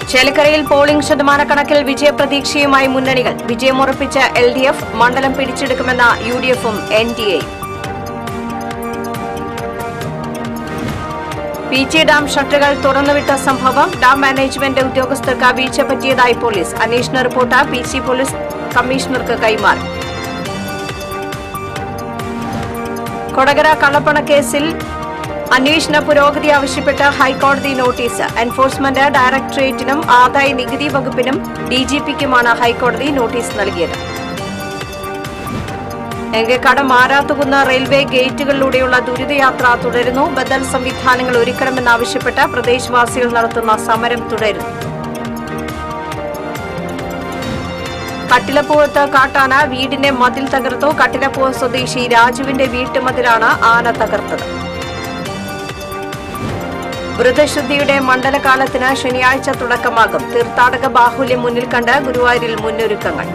ചേലക്കരയിൽ പോളിംഗ് ശതമാനക്കണക്കിൽ വിജയപ്രതീക്ഷയുമായി മുന്നണികൾ വിജയമുറപ്പിച്ച L D F മണ്ഡലം പിടിച്ചെടുക്കുമെന്ന യു ഡി എഫും N D A P G dam ഷട്ടറുകൾ തുറന്നുവിട്ട സംഭവം ഡാം മാനേജ്മെന്റ് ഉദ്യോഗസ്ഥർക്ക് വീഴ്ച പറ്റിയതായി പോലീസ് അന്വേഷണ റിപ്പോർട്ട് പി സി പോലീസ് കമ്മീഷണർക്ക് കൈമാറി കൊടകര കള്ളപ്പണക്കേസിൽ അന്വേഷണ പുരോഗതി ആവശ്യപ്പെട്ട് ഹൈക്കോടതി നോട്ടീസ് എൻഫോഴ്സ്മെന്റ് ഡയറക്ടറേറ്റിനും ആദായ നികുതി വകുപ്പിനും ഡിജിപിക്കുമാണ് ഹൈക്കോടതി നോട്ടീസ് നൽകിയത് എങ്കക്കാട് മാരാത്തുകുന്ന് റെയിൽവേ ഗേറ്റുകളിലൂടെയുള്ള ദുരിതയാത്ര തുടരുന്നു ബദൽ സംവിധാനങ്ങൾ ഒരുക്കണമെന്നാവശ്യപ്പെട്ട് പ്രദേശവാസികൾ നടത്തുന്ന സമരം തുടരുന്നു കട്ടിലപ്പുവത്ത് കാട്ടാന വീടിന്റെ മതിൽ തകർത്തു കട്ടിലപ്പുവ സ്വദേശി രാജുവിന്റെ വീട്ടുമതിലാണ് ആന തകർത്തത് വ്രതശുദ്ധിയുടെ മണ്ഡലകാലത്തിന് ശനിയാഴ്ച തുടക്കമാകും തീർത്ഥാടക ബാഹുല്യം മുന്നിൽ കണ്ട് ഗുരുവായൂരിൽ മുന്നൊരുക്കങ്ങൾ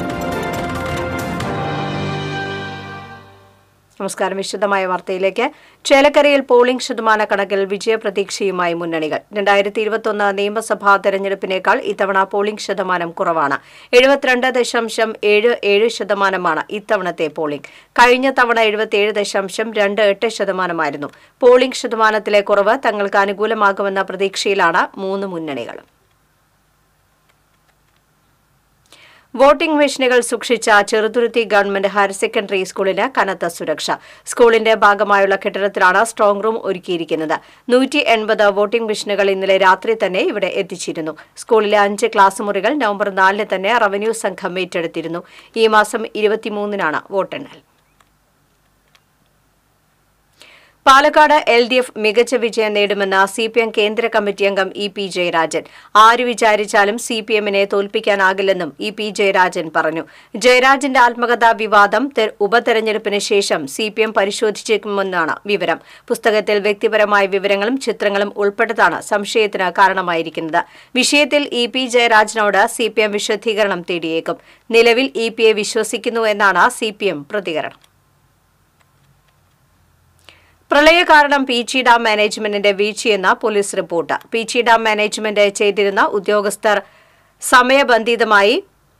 നമസ്കാരം വിശദമായ വാർത്തയിലേക്ക് ചേലക്കരയിൽ പോളിംഗ് ശതമാന കണക്കിൽ വിജയപ്രതീക്ഷയുമായി മുന്നണികൾ രണ്ടായിരത്തി ഇരുപത്തൊന്ന് നിയമസഭാ തെരഞ്ഞെടുപ്പിനേക്കാൾ ഇത്തവണ പോളിംഗ് ശതമാനം കുറവാണ് എഴുപത്തിരണ്ട് ദശാംശം ഏഴ് ഏഴ് ശതമാനമാണ് ഇത്തവണത്തെ പോളിംഗ് കഴിഞ്ഞ തവണ എഴുപത്തിയേഴ് ദശാംശം രണ്ട് എട്ട് ശതമാനമായിരുന്നു പോളിംഗ് ശതമാനത്തിലെ കുറവ് തങ്ങൾക്ക് അനുകൂലമാകുമെന്ന പ്രതീക്ഷയിലാണ് മൂന്ന് മുന്നണികളും വോട്ടിംഗ് മെഷീനുകൾ സൂക്ഷിച്ച ചെറുതുരുത്തി ഗവൺമെന്റ് ഹയർ സെക്കൻഡറി സ്കൂളിന് കനത്ത സുരക്ഷ സ്കൂളിന്റെ ഭാഗമായുള്ള കെട്ടിടത്തിലാണ് സ്ട്രോങ് റൂം ഒരുക്കിയിരിക്കുന്നത് നൂറ്റി എൺപത് വോട്ടിംഗ് മെഷീനുകൾ ഇന്നലെ രാത്രി തന്നെ ഇവിടെ എത്തിച്ചിരുന്നു സ്കൂളിലെ അഞ്ച് ക്ലാസ് മുറികൾ നവംബർ നാലിന് തന്നെ റവന്യൂ സംഘം ഏറ്റെടുത്തിരുന്നു ഈ മാസം ഇരുപത്തിമൂന്നിനാണ് വോട്ടെണ്ണൽ പാലക്കാട് എൽ ഡി എഫ് മികച്ച വിജയം നേടുമെന്ന് സി പി എം കേന്ദ്ര കമ്മിറ്റി അംഗം ഇ പി ജയരാജൻ ആര് വിചാരിച്ചാലും സി പി എമ്മിനെ തോൽപ്പിക്കാനാകില്ലെന്നും ഇ പി ജയരാജൻ പറഞ്ഞു ജയരാജന്റെ ആത്മകഥാ വിവാദം തെ- ഉപതെരഞ്ഞെടുപ്പിന് ശേഷം സി പി എം പരിശോധിച്ചേക്കുമെന്നാണ് വിവരം പുസ്തകത്തിൽ വ്യക്തിപരമായ വിവരങ്ങളും ചിത്രങ്ങളും ഉൾപ്പെട്ടതാണ് സംശയത്തിന് കാരണമായിരിക്കുന്നത് വിഷയത്തിൽ ഇ പി ജയരാജനോട് സി പി എം വിശദീകരണം തേടിയേക്കും നിലവിൽ ഇ പിയെ വിശ്വസിക്കുന്നു എന്നാണ് സി പി എം പ്രതികരണം പ്രളയ കാരണം പി ജി ഡാം മാനേജ്മെന്റിന്റെ വീഴ്ചയെന്ന police report P G dam management ചെയ്തിരുന്ന ഉദ്യോഗസ്ഥർ സമയബന്ധിതമായി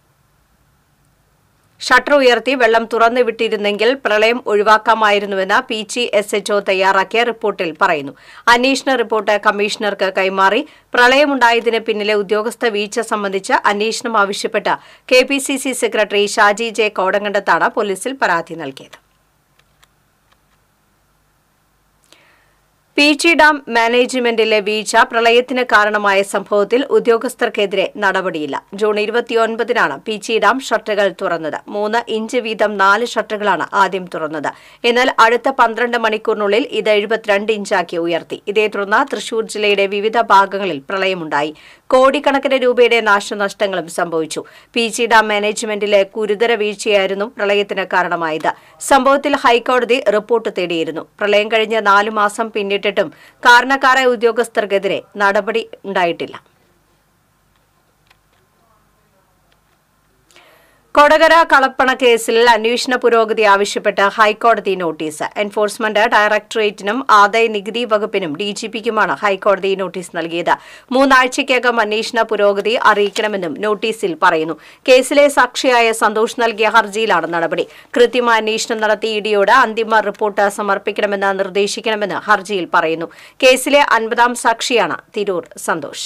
ഷട്ടർ ഉയർത്തി വെള്ളം തുറന്നുവിട്ടിരുന്നെങ്കിൽ പ്രളയം ഒഴിവാക്കാമായിരുന്നുവെന്ന് പി ജി എസ് എച്ച്ഒ തയ്യാറാക്കിയ റിപ്പോർട്ടിൽ പറയുന്നു അന്വേഷണ റിപ്പോർട്ട് കമ്മീഷണർക്ക് കൈമാറി പ്രളയമുണ്ടായതിന് പിന്നിലെ ഉദ്യോഗസ്ഥ വീഴ്ച സംബന്ധിച്ച് അന്വേഷണം ആവശ്യപ്പെട്ട് K P C C secretary Shaji J കോടങ്കണ്ടത്താണ് പോലീസിൽ പരാതി നൽകിയത് പി ജി ഡാം മാനേജ്മെന്റിലെ വീഴ്ച പ്രളയത്തിന് കാരണമായ സംഭവത്തിൽ ഉദ്യോഗസ്ഥർക്കെതിരെ നടപടിയില്ല ജൂൺ ഇരുപത്തിയൊൻപതിനാണ് പി ജി ഡാം ഷട്ടറുകൾ തുറന്നത് മൂന്ന് ഇഞ്ച് വീതം നാല് ഷട്ടറുകളാണ് ആദ്യം തുറന്നത് എന്നാൽ അടുത്ത പന്ത്രണ്ട് മണിക്കൂറിനുള്ളിൽ ഇത് എഴുപത്തിരണ്ട് ഇഞ്ചാക്കി ഉയർത്തി ഇതേ തുടർന്ന് തൃശൂർ ജില്ലയുടെ വിവിധ ഭാഗങ്ങളിൽ പ്രളയമുണ്ടായി കോടിക്കണക്കിന് രൂപയുടെ നാശനഷ്ടങ്ങളും സംഭവിച്ചു പി ജി ഡാം മാനേജ്മെന്റിലെ ഗുരുതര വീഴ്ചയായിരുന്നു പ്രളയത്തിന് കാരണമായത് സംഭവത്തിൽ ഹൈക്കോടതി റിപ്പോർട്ട് തേടിയിരുന്നു പ്രളയം കഴിഞ്ഞ് നാലു മാസം പിന്നിട്ടിട്ടും കാരണക്കാരായ ഉദ്യോഗസ്ഥർക്കെതിരെ നടപടി ഉണ്ടായിട്ടില്ല കൊടകര കളപ്പണ കേസിൽ അന്വേഷണ പുരോഗതി ആവശ്യപ്പെട്ട് ഹൈക്കോടതി നോട്ടീസ് എൻഫോഴ്സ്മെന്റ് ഡയറക്ടറേറ്റിനും ആദായ നികുതി വകുപ്പിനും ഡിജിപിക്കുമാണ് ഹൈക്കോടതി നോട്ടീസ് നൽകിയത് മൂന്നാഴ്ചയ്ക്കകം അന്വേഷണ പുരോഗതി അറിയിക്കണമെന്നും നോട്ടീസിൽ പറയുന്നു കേസിലെ സാക്ഷിയായ സന്തോഷ് നൽകിയ ഹർജിയിലാണ് നടപടി കൃത്യമായ അന്വേഷണം നടത്തി ഇഡിയോട് അന്തിമ റിപ്പോർട്ട് സമർപ്പിക്കണമെന്ന് നിർദ്ദേശിക്കണമെന്ന് ഹർജിയിൽ പറയുന്നു കേസിലെ അൻപതാം സാക്ഷിയാണ് തിരൂർ സന്തോഷ്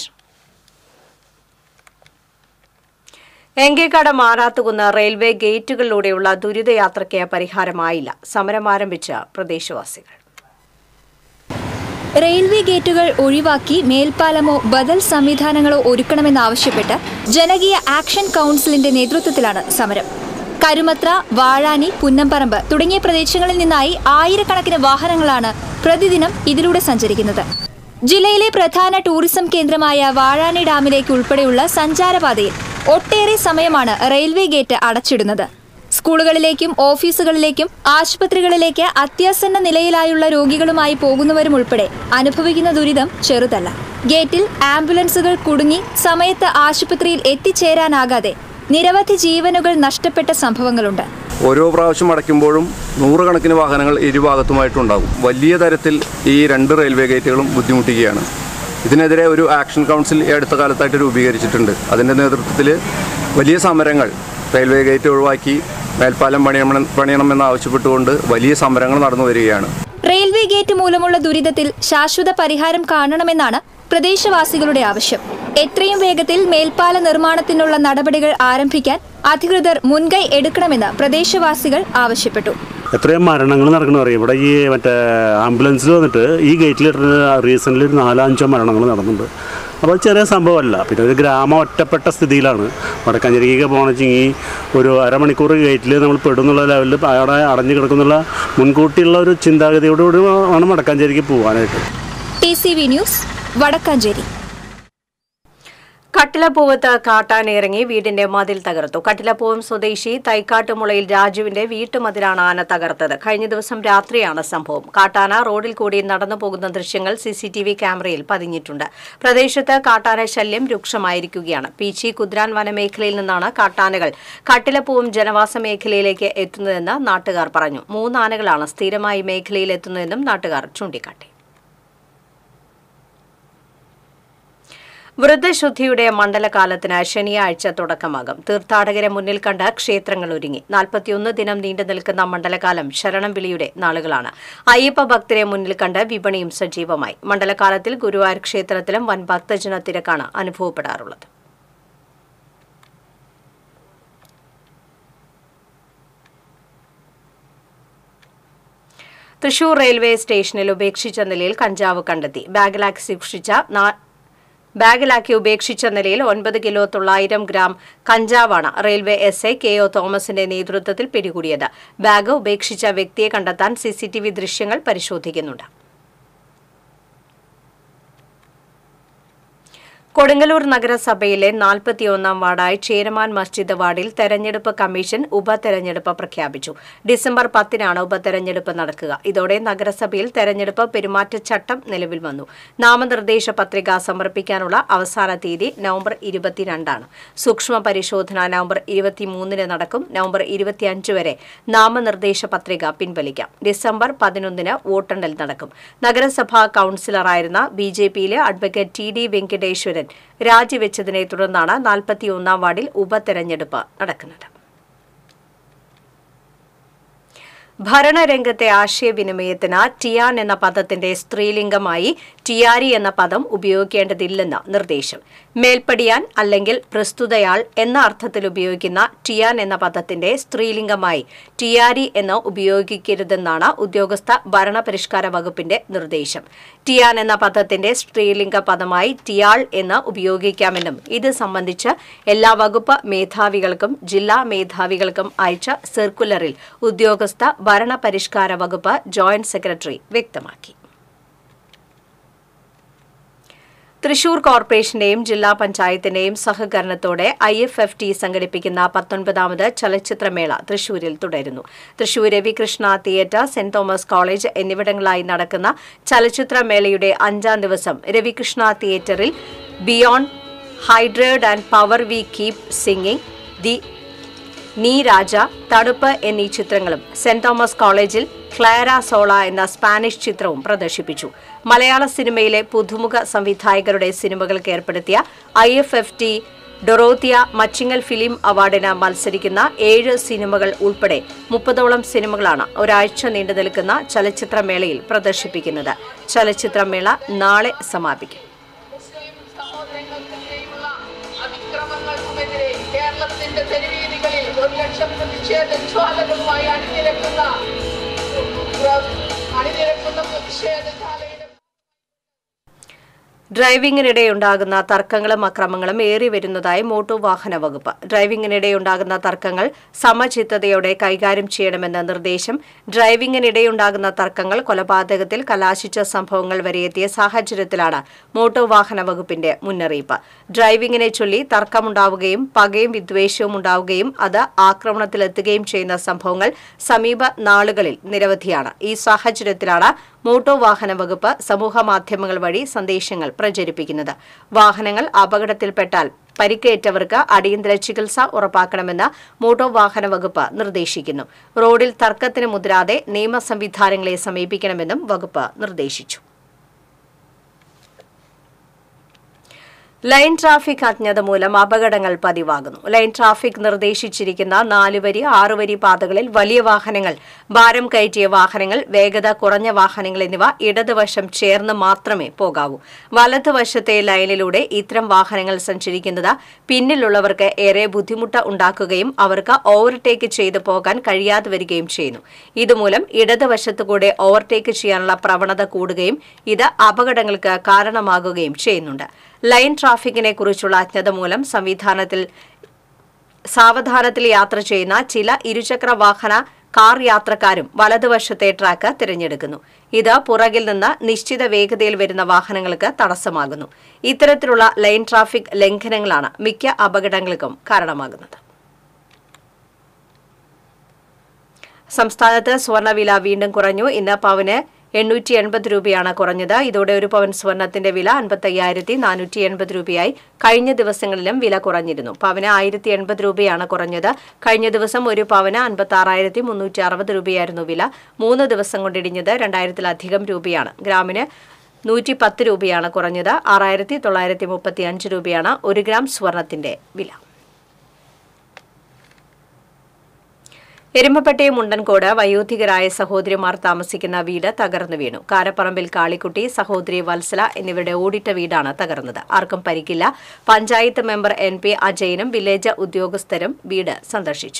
എങ്കേക്കാട് മാറാത്തുകുന്ന് റെയിൽവേ ഗേറ്റുകളിലൂടെയുള്ള ദുരിതയാത്രയ്ക്ക് പരിഹാരമായില്ല സമരം ആരംഭിച്ച പ്രദേശവാസികൾ റെയിൽവേ ഗേറ്റുകൾ ഒഴിവാക്കി മേൽപ്പാലമോ ബദൽ സംവിധാനങ്ങളോ ഒരുക്കണമെന്നാവശ്യപ്പെട്ട് ജനകീയ ആക്ഷൻ കൗൺസിലിന്റെ നേതൃത്വത്തിലാണ് സമരം കരുമത്ര വാഴാനി പുന്നമ്പറമ്പ് തുടങ്ങിയ പ്രദേശങ്ങളിൽ നിന്നായി ആയിരക്കണക്കിന് വാഹനങ്ങളാണ് പ്രതിദിനം ഇതിലൂടെ സഞ്ചരിക്കുന്നത് ജില്ലയിലെ പ്രധാന ടൂറിസം കേന്ദ്രമായ വാഴാനി ഡാമിലേക്ക് ഉൾപ്പെടെയുള്ള സഞ്ചാരപാതയിൽ ഒട്ടേറെ സമയമാണ് റെയിൽവേ ഗേറ്റ് അടച്ചിടുന്നത് സ്കൂളുകളിലേക്കും ഓഫീസുകളിലേക്കും ആശുപത്രികളിലേക്ക് അത്യാസന്ന നിലയിലായുള്ള രോഗികളുമായി പോകുന്നവരും ഉൾപ്പെടെ അനുഭവിക്കുന്ന ദുരിതം ചെറുതല്ല ഗേറ്റിൽ ആംബുലൻസുകൾ കുടുങ്ങി സമയത്ത് ആശുപത്രിയിൽ എത്തിച്ചേരാനാകാതെ നിരവധി ജീവനുകൾ നഷ്ടപ്പെട്ട സംഭവങ്ങളുണ്ട് ഓരോ പ്രാവശ്യം അടയ്ക്കുമ്പോഴും നൂറുകണക്കിന് വാഹനങ്ങൾ ഇരുഭാഗത്തുമായിട്ടുണ്ടാകും വലിയ തരത്തിൽ ഈ രണ്ട് റെയിൽവേ ഗേറ്റുകളും ബുദ്ധിമുട്ടിക്കുകയാണ് ഇതിനെതിരെ ഒരു ആക്ഷൻ കൗൺസിൽ ഈ അടുത്ത കാലത്തായിട്ട് രൂപീകരിച്ചിട്ടുണ്ട് അതിൻ്റെ നേതൃത്വത്തിൽ വലിയ സമരങ്ങൾ റെയിൽവേ ഗേറ്റ് ഒഴിവാക്കി മേൽപ്പാലം പണിയണം പണിയണമെന്ന് ആവശ്യപ്പെട്ടുകൊണ്ട് വലിയ സമരങ്ങൾ നടന്നു വരികയാണ് റെയിൽവേ ഗേറ്റ് മൂലമുള്ള ദുരിതത്തിൽ ശാശ്വത പരിഹാരം കാണണമെന്നാണ് പ്രദേശവാസികളുടെ ആവശ്യം എത്രയും വേഗത്തിൽ മേൽപ്പാല നിർമ്മാണത്തിനുള്ള നടപടികൾ ആരംഭിക്കാൻ അധികൃതർ മുൻകൈ എടുക്കണമെന്ന് പ്രദേശവാസികൾ ആവശ്യപ്പെട്ടു എത്രയും മരണങ്ങൾ നടക്കണം അറിയാം ഇവിടെ ഈ മറ്റേ ആംബുലൻസിൽ വന്നിട്ട് ഈ ഗേറ്റിൽ റീസെൻ്റ്ലി ഒരു നാലോ അഞ്ചോ മരണങ്ങൾ നടന്നിട്ടുണ്ട് അപ്പോൾ അത് ചെറിയ സംഭവമല്ല പിന്നെ ഒരു ഗ്രാമം ഒറ്റപ്പെട്ട സ്ഥിതിയിലാണ് വടക്കാഞ്ചേരിക്ക് പോകണമെങ്കിൽ ഒരു അരമണിക്കൂർ ഗേറ്റിൽ നമ്മൾ പെടുന്നുള്ള ലെവലിൽ അവിടെ അടഞ്ഞു കിടക്കുന്നുള്ള മുൻകൂട്ടിയുള്ള ഒരു ചിന്താഗതിയോടുകൂടി വേണം വടക്കാഞ്ചേരിക്ക് പോകാനായിട്ട് T C V news Vadakkanchery കട്ടിലപ്പൂവത്ത് കാട്ടാനിറങ്ങി വീടിന്റെ മതിൽ തകർത്തു കട്ടിലപ്പൂവം സ്വദേശി തൈക്കാട്ടുമുളയിൽ രാജുവിന്റെ വീട്ടുമതിലാണ് ആന തകർത്തത് കഴിഞ്ഞ ദിവസം രാത്രിയാണ് സംഭവം കാട്ടാന റോഡിൽ കൂടി നടന്നു പോകുന്ന ദൃശ്യങ്ങൾ സിസിടിവി ക്യാമറയിൽ പതിഞ്ഞിട്ടുണ്ട് പ്രദേശത്ത് കാട്ടാന ശല്യം രൂക്ഷമായിരിക്കുകയാണ് പീച്ചി കുദ്രാൻ വനമേഖലയിൽ നിന്നാണ് കാട്ടാനകൾ കട്ടിലപ്പൂവം ജനവാസ മേഖലയിലേക്ക് എത്തുന്നതെന്ന് നാട്ടുകാർ പറഞ്ഞു മൂന്നാനകളാണ് സ്ഥിരമായി മേഖലയിൽ എത്തുന്നതെന്നും നാട്ടുകാർ ചൂണ്ടിക്കാട്ടി വൃദ്ധശുദ്ധിയുടെ മണ്ഡലകാലത്തിന് ശനിയാഴ്ച തുടക്കമാകും തീർത്ഥാടകരെ മുന്നിൽ കണ്ട് ക്ഷേത്രങ്ങൾ ഒരുങ്ങി നാൽപ്പത്തിയൊന്ന് ദിനം നീണ്ടു നിൽക്കുന്ന മണ്ഡലകാലം ശരണം വിളിയുടെ നാളുകളാണ് അയ്യപ്പ ഭക്തരെ മുന്നിൽ കണ്ട് വിപണിയും സജീവമായി മണ്ഡലകാലത്തിൽ ഗുരുവായൂർ ക്ഷേത്രത്തിലും വൻ ഭക്തജന തിരക്കാണ് അനുഭവപ്പെടാറുള്ളത് തൃശൂർ റെയിൽവേ സ്റ്റേഷനിൽ ഉപേക്ഷിച്ച നിലയിൽ കഞ്ചാവ് കണ്ടെത്തി ബാഗിലാക്കി സൂക്ഷിച്ച നാ- ബാഗിലാക്കി ഉപേക്ഷിച്ച നിലയിൽ ഒൻപത് കിലോ തൊള്ളായിരം ഗ്രാം കഞ്ചാവാണ് railway S I K O തോമസിന്റെ നേതൃത്വത്തിൽ പിടികൂടിയത് ബാഗ് ഉപേക്ഷിച്ച വ്യക്തിയെ കണ്ടെത്താൻ സിസിടിവി ദൃശ്യങ്ങൾ പരിശോധിക്കുന്നുണ്ട് കൊടുങ്ങല്ലൂർ നഗരസഭയിലെ നാൽപ്പത്തിയൊന്നാം വാർഡായി ചേരമാൻ മസ്ജിദ് വാർഡിൽ തെരഞ്ഞെടുപ്പ് കമ്മീഷൻ ഉപതെരഞ്ഞെടുപ്പ് പ്രഖ്യാപിച്ചു ഡിസംബർ പത്തിനാണ് ഉപതെരഞ്ഞെടുപ്പ് നടക്കുക ഇതോടെ നഗരസഭയിൽ തെരഞ്ഞെടുപ്പ് പെരുമാറ്റച്ചട്ടം നിലവിൽ വന്നു നാമനിർദ്ദേശ പത്രിക സമർപ്പിക്കാനുള്ള അവസാന തീയതി നവംബർ ഇരുപത്തിരണ്ടാണ് സൂക്ഷ്മ പരിശോധന നവംബർ ഇരുപത്തിമൂന്നിന് നടക്കും നവംബർ ഇരുപത്തിയഞ്ച് വരെ നാമനിർദ്ദേശ പത്രിക പിൻവലിക്കാം ഡിസംബർ പതിനൊന്നിന് വോട്ടെണ്ണൽ നടക്കും നഗരസഭാ കൌൺസിലറായിരുന്ന ബി ജെ പിയിലെ അഡ്വക്കേറ്റ് ടി ഡി വെങ്കടേശ്വരൻ രാജിവെച്ചതിനെ തുടർന്നാണ് നാൽപ്പത്തിയൊന്നാം വാർഡിൽ ഉപതെരഞ്ഞെടുപ്പ് നടക്കുന്നത് ഭരണരംഗത്തെ ആശയവിനിമയത്തിന് ടിയാൻ എന്ന പദത്തിന്റെ സ്ത്രീലിംഗമായി ടിയാരി എന്ന പദം ഉപയോഗിക്കേണ്ടതില്ലെന്ന് നിർദ്ദേശം മേൽപ്പടിയാൻ അല്ലെങ്കിൽ പ്രസ്തുതയാൾ എന്ന അർത്ഥത്തിൽ ഉപയോഗിക്കുന്ന ടിയാൻ എന്ന പദത്തിന്റെ സ്ത്രീലിംഗമായി ടിയാരി എന്ന് ഉപയോഗിക്കരുതെന്നാണ് ഉദ്യോഗസ്ഥ ഭരണപരിഷ്കാര വകുപ്പിന്റെ നിർദ്ദേശം ടിയാൻ എന്ന പദത്തിന്റെ സ്ത്രീലിംഗ പദമായി ടിയാൾ എന്ന് ഉപയോഗിക്കാമെന്നും ഇത് സംബന്ധിച്ച് എല്ലാ വകുപ്പ് മേധാവികൾക്കും ജില്ലാ മേധാവികൾക്കും അയച്ച സർക്കുലറിൽ ഉദ്യോഗസ്ഥ ഭരണപരിഷ്കാര വകുപ്പ് ജോയിന്റ് സെക്രട്ടറി വ്യക്തമാക്കി തൃശൂർ കോർപ്പറേഷന്റെയും ജില്ലാ പഞ്ചായത്തിന്റെയും സഹകരണത്തോടെ ഐ എഫ് എഫ് ടി സംഘടിപ്പിക്കുന്ന പത്തൊൻപതാമത് ചലച്ചിത്രമേള തൃശൂരിൽ തുടരുന്നു Thrissur Ravikrishna theatre saint Thomas college എന്നിവിടങ്ങളായി നടക്കുന്ന ചലച്ചിത്രമേളയുടെ അഞ്ചാം ദിവസം രവികൃഷ്ണ തിയേറ്ററിൽ beyond hatred and power we keep singing the നീ രാജ തണുപ്പ് എന്നീ ചിത്രങ്ങളും സെന്റ് തോമസ് കോളേജിൽ ക്ലാര സോള എന്ന സ്പാനിഷ് ചിത്രവും പ്രദർശിപ്പിച്ചു മലയാള സിനിമയിലെ പുതുമുഖ സംവിധായകരുടെ സിനിമകൾക്ക് ഏർപ്പെടുത്തിയ I F F T Dorothea Machingal film അവാർഡിന് മത്സരിക്കുന്ന ഏഴ് സിനിമകൾ ഉൾപ്പെടെ മുപ്പതോളം സിനിമകളാണ് ഒരാഴ്ച നീണ്ടു നിൽക്കുന്ന ചലച്ചിത്രമേളയിൽ പ്രദർശിപ്പിക്കുന്നത് ചലച്ചിത്രമേള നാളെ സമാപിക്കും മുസ്ലിം സഹോദരങ്ങൾക്കെതിരെയുള്ള അതിക്രമങ്ങൾക്കുമെതിരെ കേരളത്തിന്റെ തെരുവീതികളിൽ ഒരു ലക്ഷം പ്രതിഷേധ ജ്വാലകളുമായി അണിനിരക്കുന്ന അണിനിരക്കുന്ന പ്രതിഷേധശാലയുടെ ഡ്രൈവിംഗിനിടെയുണ്ടാകുന്ന തർക്കങ്ങളും അക്രമങ്ങളും ഏറി വരുന്നതായി മോട്ടോർ വാഹന വകുപ്പ് ഡ്രൈവിംഗിനിടെയുണ്ടാകുന്ന തർക്കങ്ങൾ സമചിത്തതയോടെ കൈകാര്യം ചെയ്യണമെന്ന നിർദ്ദേശം ഡ്രൈവിംഗിനിടെയുണ്ടാകുന്ന തർക്കങ്ങൾ കൊലപാതകത്തിൽ കലാശിച്ച സംഭവങ്ങൾ വരെ എത്തിയ സാഹചര്യത്തിലാണ് മോട്ടോർ വാഹന വകുപ്പിന്റെ മുന്നറിയിപ്പ് ഡ്രൈവിംഗിനെ ചൊല്ലി തർക്കമുണ്ടാവുകയും പകയും വിദ്വേഷവും ഉണ്ടാവുകയും അത് ആക്രമണത്തിലെത്തുകയും ചെയ്യുന്ന സംഭവങ്ങൾ സമീപ നാളുകളിൽ നിരവധിയാണ് ഈ സാഹചര്യത്തിലാണ് മോട്ടോർ വാഹന വകുപ്പ് സമൂഹ മാധ്യമങ്ങൾ വഴി സന്ദേശങ്ങൾ പ്രചരിപ്പിക്കുന്നത് വാഹനങ്ങൾ അപകടത്തിൽപ്പെട്ടാൽ പരിക്കേറ്റവർക്ക് അടിയന്തര ചികിത്സ ഉറപ്പാക്കണമെന്ന് മോട്ടോർ വാഹന വകുപ്പ് നിർദ്ദേശിക്കുന്നു റോഡിൽ തർക്കത്തിന് മുതിരാതെ നിയമ സംവിധാനങ്ങളെ സമീപിക്കണമെന്നും വകുപ്പ് നിർദ്ദേശിച്ചു ലൈൻ ട്രാഫിക് അജ്ഞത മൂലം അപകടങ്ങൾ പതിവാകുന്നു ലൈൻ ട്രാഫിക് നിർദ്ദേശിച്ചിരിക്കുന്ന നാലുവരി ആറുവരി പാതകളിൽ വലിയ വാഹനങ്ങൾ ഭാരം കയറ്റിയ വാഹനങ്ങൾ വേഗത കുറഞ്ഞ വാഹനങ്ങൾ എന്നിവ ഇടതുവശം ചേർന്ന് മാത്രമേ പോകാവൂ വലതുവശത്തെ ലൈനിലൂടെ ഇത്തരം വാഹനങ്ങൾ സഞ്ചരിക്കുന്നത് പിന്നിലുള്ളവർക്ക് ഏറെ ബുദ്ധിമുട്ട് ഉണ്ടാക്കുകയും അവർക്ക് ഓവർടേക്ക് ചെയ്തു പോകാൻ കഴിയാതെ വരികയും ചെയ്യുന്നു ഇതുമൂലം ഇടതുവശത്തുകൂടെ ഓവർടേക്ക് ചെയ്യാനുള്ള പ്രവണത കൂടുകയും ഇത് അപകടങ്ങൾക്ക് കാരണമാകുകയും ചെയ്യുന്നുണ്ട് ലൈൻ ട്രാഫിക്കിനെ കുറിച്ചുള്ള അജ്ഞത മൂലം സംവിധാനത്തിൽ സാവധാനത്തിൽ യാത്ര ചെയ്യുന്ന ചില ഇരുചക്ര വാഹന കാർ യാത്രക്കാരും വലതുവശത്തെ ട്രാക്ക് തിരഞ്ഞെടുക്കുന്നു ഇത് പുറകിൽ നിന്ന് നിശ്ചിത വേഗതയിൽ വരുന്ന വാഹനങ്ങൾക്ക് തടസ്സമാകുന്നു ഇത്തരത്തിലുള്ള ലൈൻ ട്രാഫിക് ലംഘനങ്ങളാണ് മിക്ക അപകടങ്ങൾക്കും കാരണമാകുന്നത് സംസ്ഥാനത്ത് സ്വർണ്ണവില വീണ്ടും കുറഞ്ഞു ഇന്ന് പവന് എണ്ണൂറ്റി എൺപത് രൂപയാണ് കുറഞ്ഞത് ഇതോടെ ഒരു പവൻ സ്വർണത്തിന്റെ വില അൻപത്തയ്യായിരത്തി നാനൂറ്റി എൺപത് രൂപയായി കഴിഞ്ഞ ദിവസങ്ങളിലും വില കുറഞ്ഞിരുന്നു പവന് ആയിരത്തി എൺപത് രൂപയാണ് കുറഞ്ഞത് കഴിഞ്ഞ ദിവസം ഒരു പവന് അൻപത്തി ആറായിരത്തി മുന്നൂറ്റി അറുപത് രൂപയായിരുന്നു വില മൂന്ന് ദിവസം കൊണ്ടിടിഞ്ഞത് രണ്ടായിരത്തിലധികം രൂപയാണ് ഗ്രാമിന് നൂറ്റി പത്ത് രൂപയാണ് കുറഞ്ഞത് ആറായിരത്തി തൊള്ളായിരത്തി മുപ്പത്തി അഞ്ച് രൂപയാണ് ഒരു ഗ്രാം സ്വർണത്തിന്റെ വില എരുമപ്പെട്ടി മുണ്ടൻകോട് വയോധികരായ സഹോദരിമാർ താമസിക്കുന്ന വീട് തകർന്നു വീണു കാരപ്പറമ്പിൽ കാളിക്കുട്ടി സഹോദരി വത്സല എന്നിവരുടെ ഓടിട്ട വീടാണ് തകർന്നത് ആർക്കും പരിക്കില്ല പഞ്ചായത്ത് മെമ്പർ എൻ പി അജയനും വില്ലേജ് ഉദ്യോഗസ്ഥരും വീട് സന്ദർശിച്ചു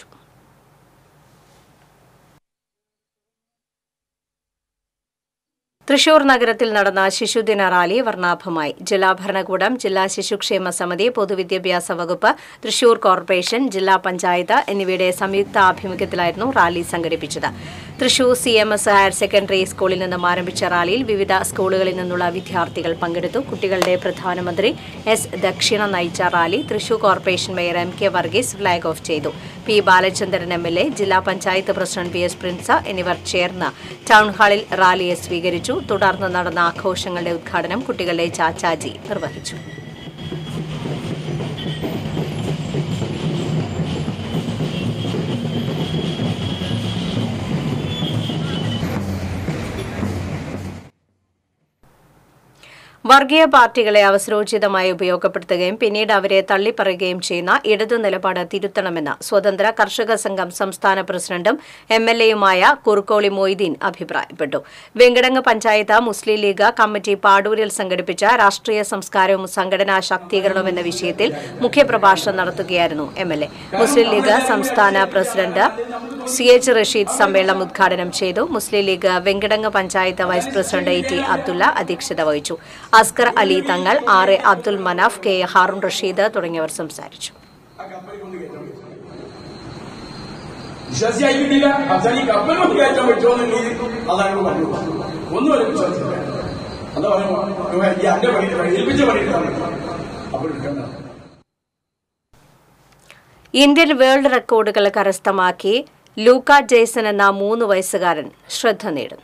തൃശൂർ നഗരത്തിൽ നടന്ന ശിശുദിന റാലി വർണ്ണാഭമായി ജില്ലാ ഭരണകൂടം ജില്ലാ ശിശുക്ഷേമ സമിതി പൊതുവിദ്യാഭ്യാസ വകുപ്പ് തൃശൂർ കോർപ്പറേഷൻ ജില്ലാ പഞ്ചായത്ത് എന്നിവയുടെ സംയുക്ത ആഭിമുഖ്യത്തിലായിരുന്നു റാലി സംഘടിപ്പിച്ചത് Thrissur C M S higher secondary സ്കൂളിൽ നിന്നും ആരംഭിച്ച റാലിയിൽ വിവിധ സ്കൂളുകളിൽ നിന്നുള്ള വിദ്യാർത്ഥികൾ പങ്കെടുത്തു കുട്ടികളുടെ പ്രധാനമന്ത്രി എസ് ദക്ഷിണ നയിച്ച rally Thrissur corporation mayor M K Varghese flag off ചെയ്തു P Balachandran M L A ജില്ലാ panchayat president P S Prince എന്നിവർ ചേർന്ന് ടൗൺഹാളിൽ റാലിയെ സ്വീകരിച്ചു തുടർന്ന് നടന്ന ആഘോഷങ്ങളുടെ ഉദ്ഘാടനം കുട്ടികളുടെ ചാച്ചാജി നിർവഹിച്ചു വർഗീയ പാർട്ടികളെ അവസരോചിതമായി ഉപയോഗപ്പെടുത്തുകയും പിന്നീട് അവരെ തള്ളിപ്പറയുകയും ചെയ്യുന്ന ഇടതു നിലപാട് തിരുത്തണമെന്ന് സ്വതന്ത്ര കർഷക സംഘം സംസ്ഥാന പ്രസിഡന്റും എം എൽ എയുമായ കുറുക്കോളി മൊയ്തീൻ അഭിപ്രായപ്പെട്ടു Venkitangu panchayat Muslim League committee പാടൂരിൽ സംഘടിപ്പിച്ച രാഷ്ട്രീയ സംസ്കാരവും സംഘടനാ ശാക്തീകരണവും എന്ന വിഷയത്തിൽ മുഖ്യപ്രഭാഷണം നടത്തുകയായിരുന്നു M L A Muslim League സംസ്ഥാന പ്രസിഡന്റ് സി എച്ച് റഷീദ് സമ്മേളനം ഉദ്ഘാടനം ചെയ്തു Muslim League Venkitangu panchayat vice president A T Abdulla അധ്യക്ഷത വഹിച്ചു Askar Ali Thangal R A Abdul Manaf K A Haroon Rasheed തുടങ്ങിയവർ സംസാരിച്ചു വിശ്വാസിയായി കിട്ടിയില്ല അവസാനം ഈ കപ്പൽ കൊണ്ട് കയറ്റാൻ പറ്റുമോ എന്ന് നീതി അതാണ് പറഞ്ഞു ഒന്നും ഒരു വിശ്വാസില്ല എന്താ പറയുക ഈ അന്റെ പണി ഏൽപ്പിച്ച പണി അപ്പോൾ എടുക്കണ്ട ഇന്ത്യൻ വേൾഡ് റെക്കോർഡുകൾ കരസ്ഥമാക്കി ലൂക്ക ജെയ്സൺ എന്ന മൂന്ന് വയസ്സുകാരൻ ശ്രദ്ധ നേടുന്നു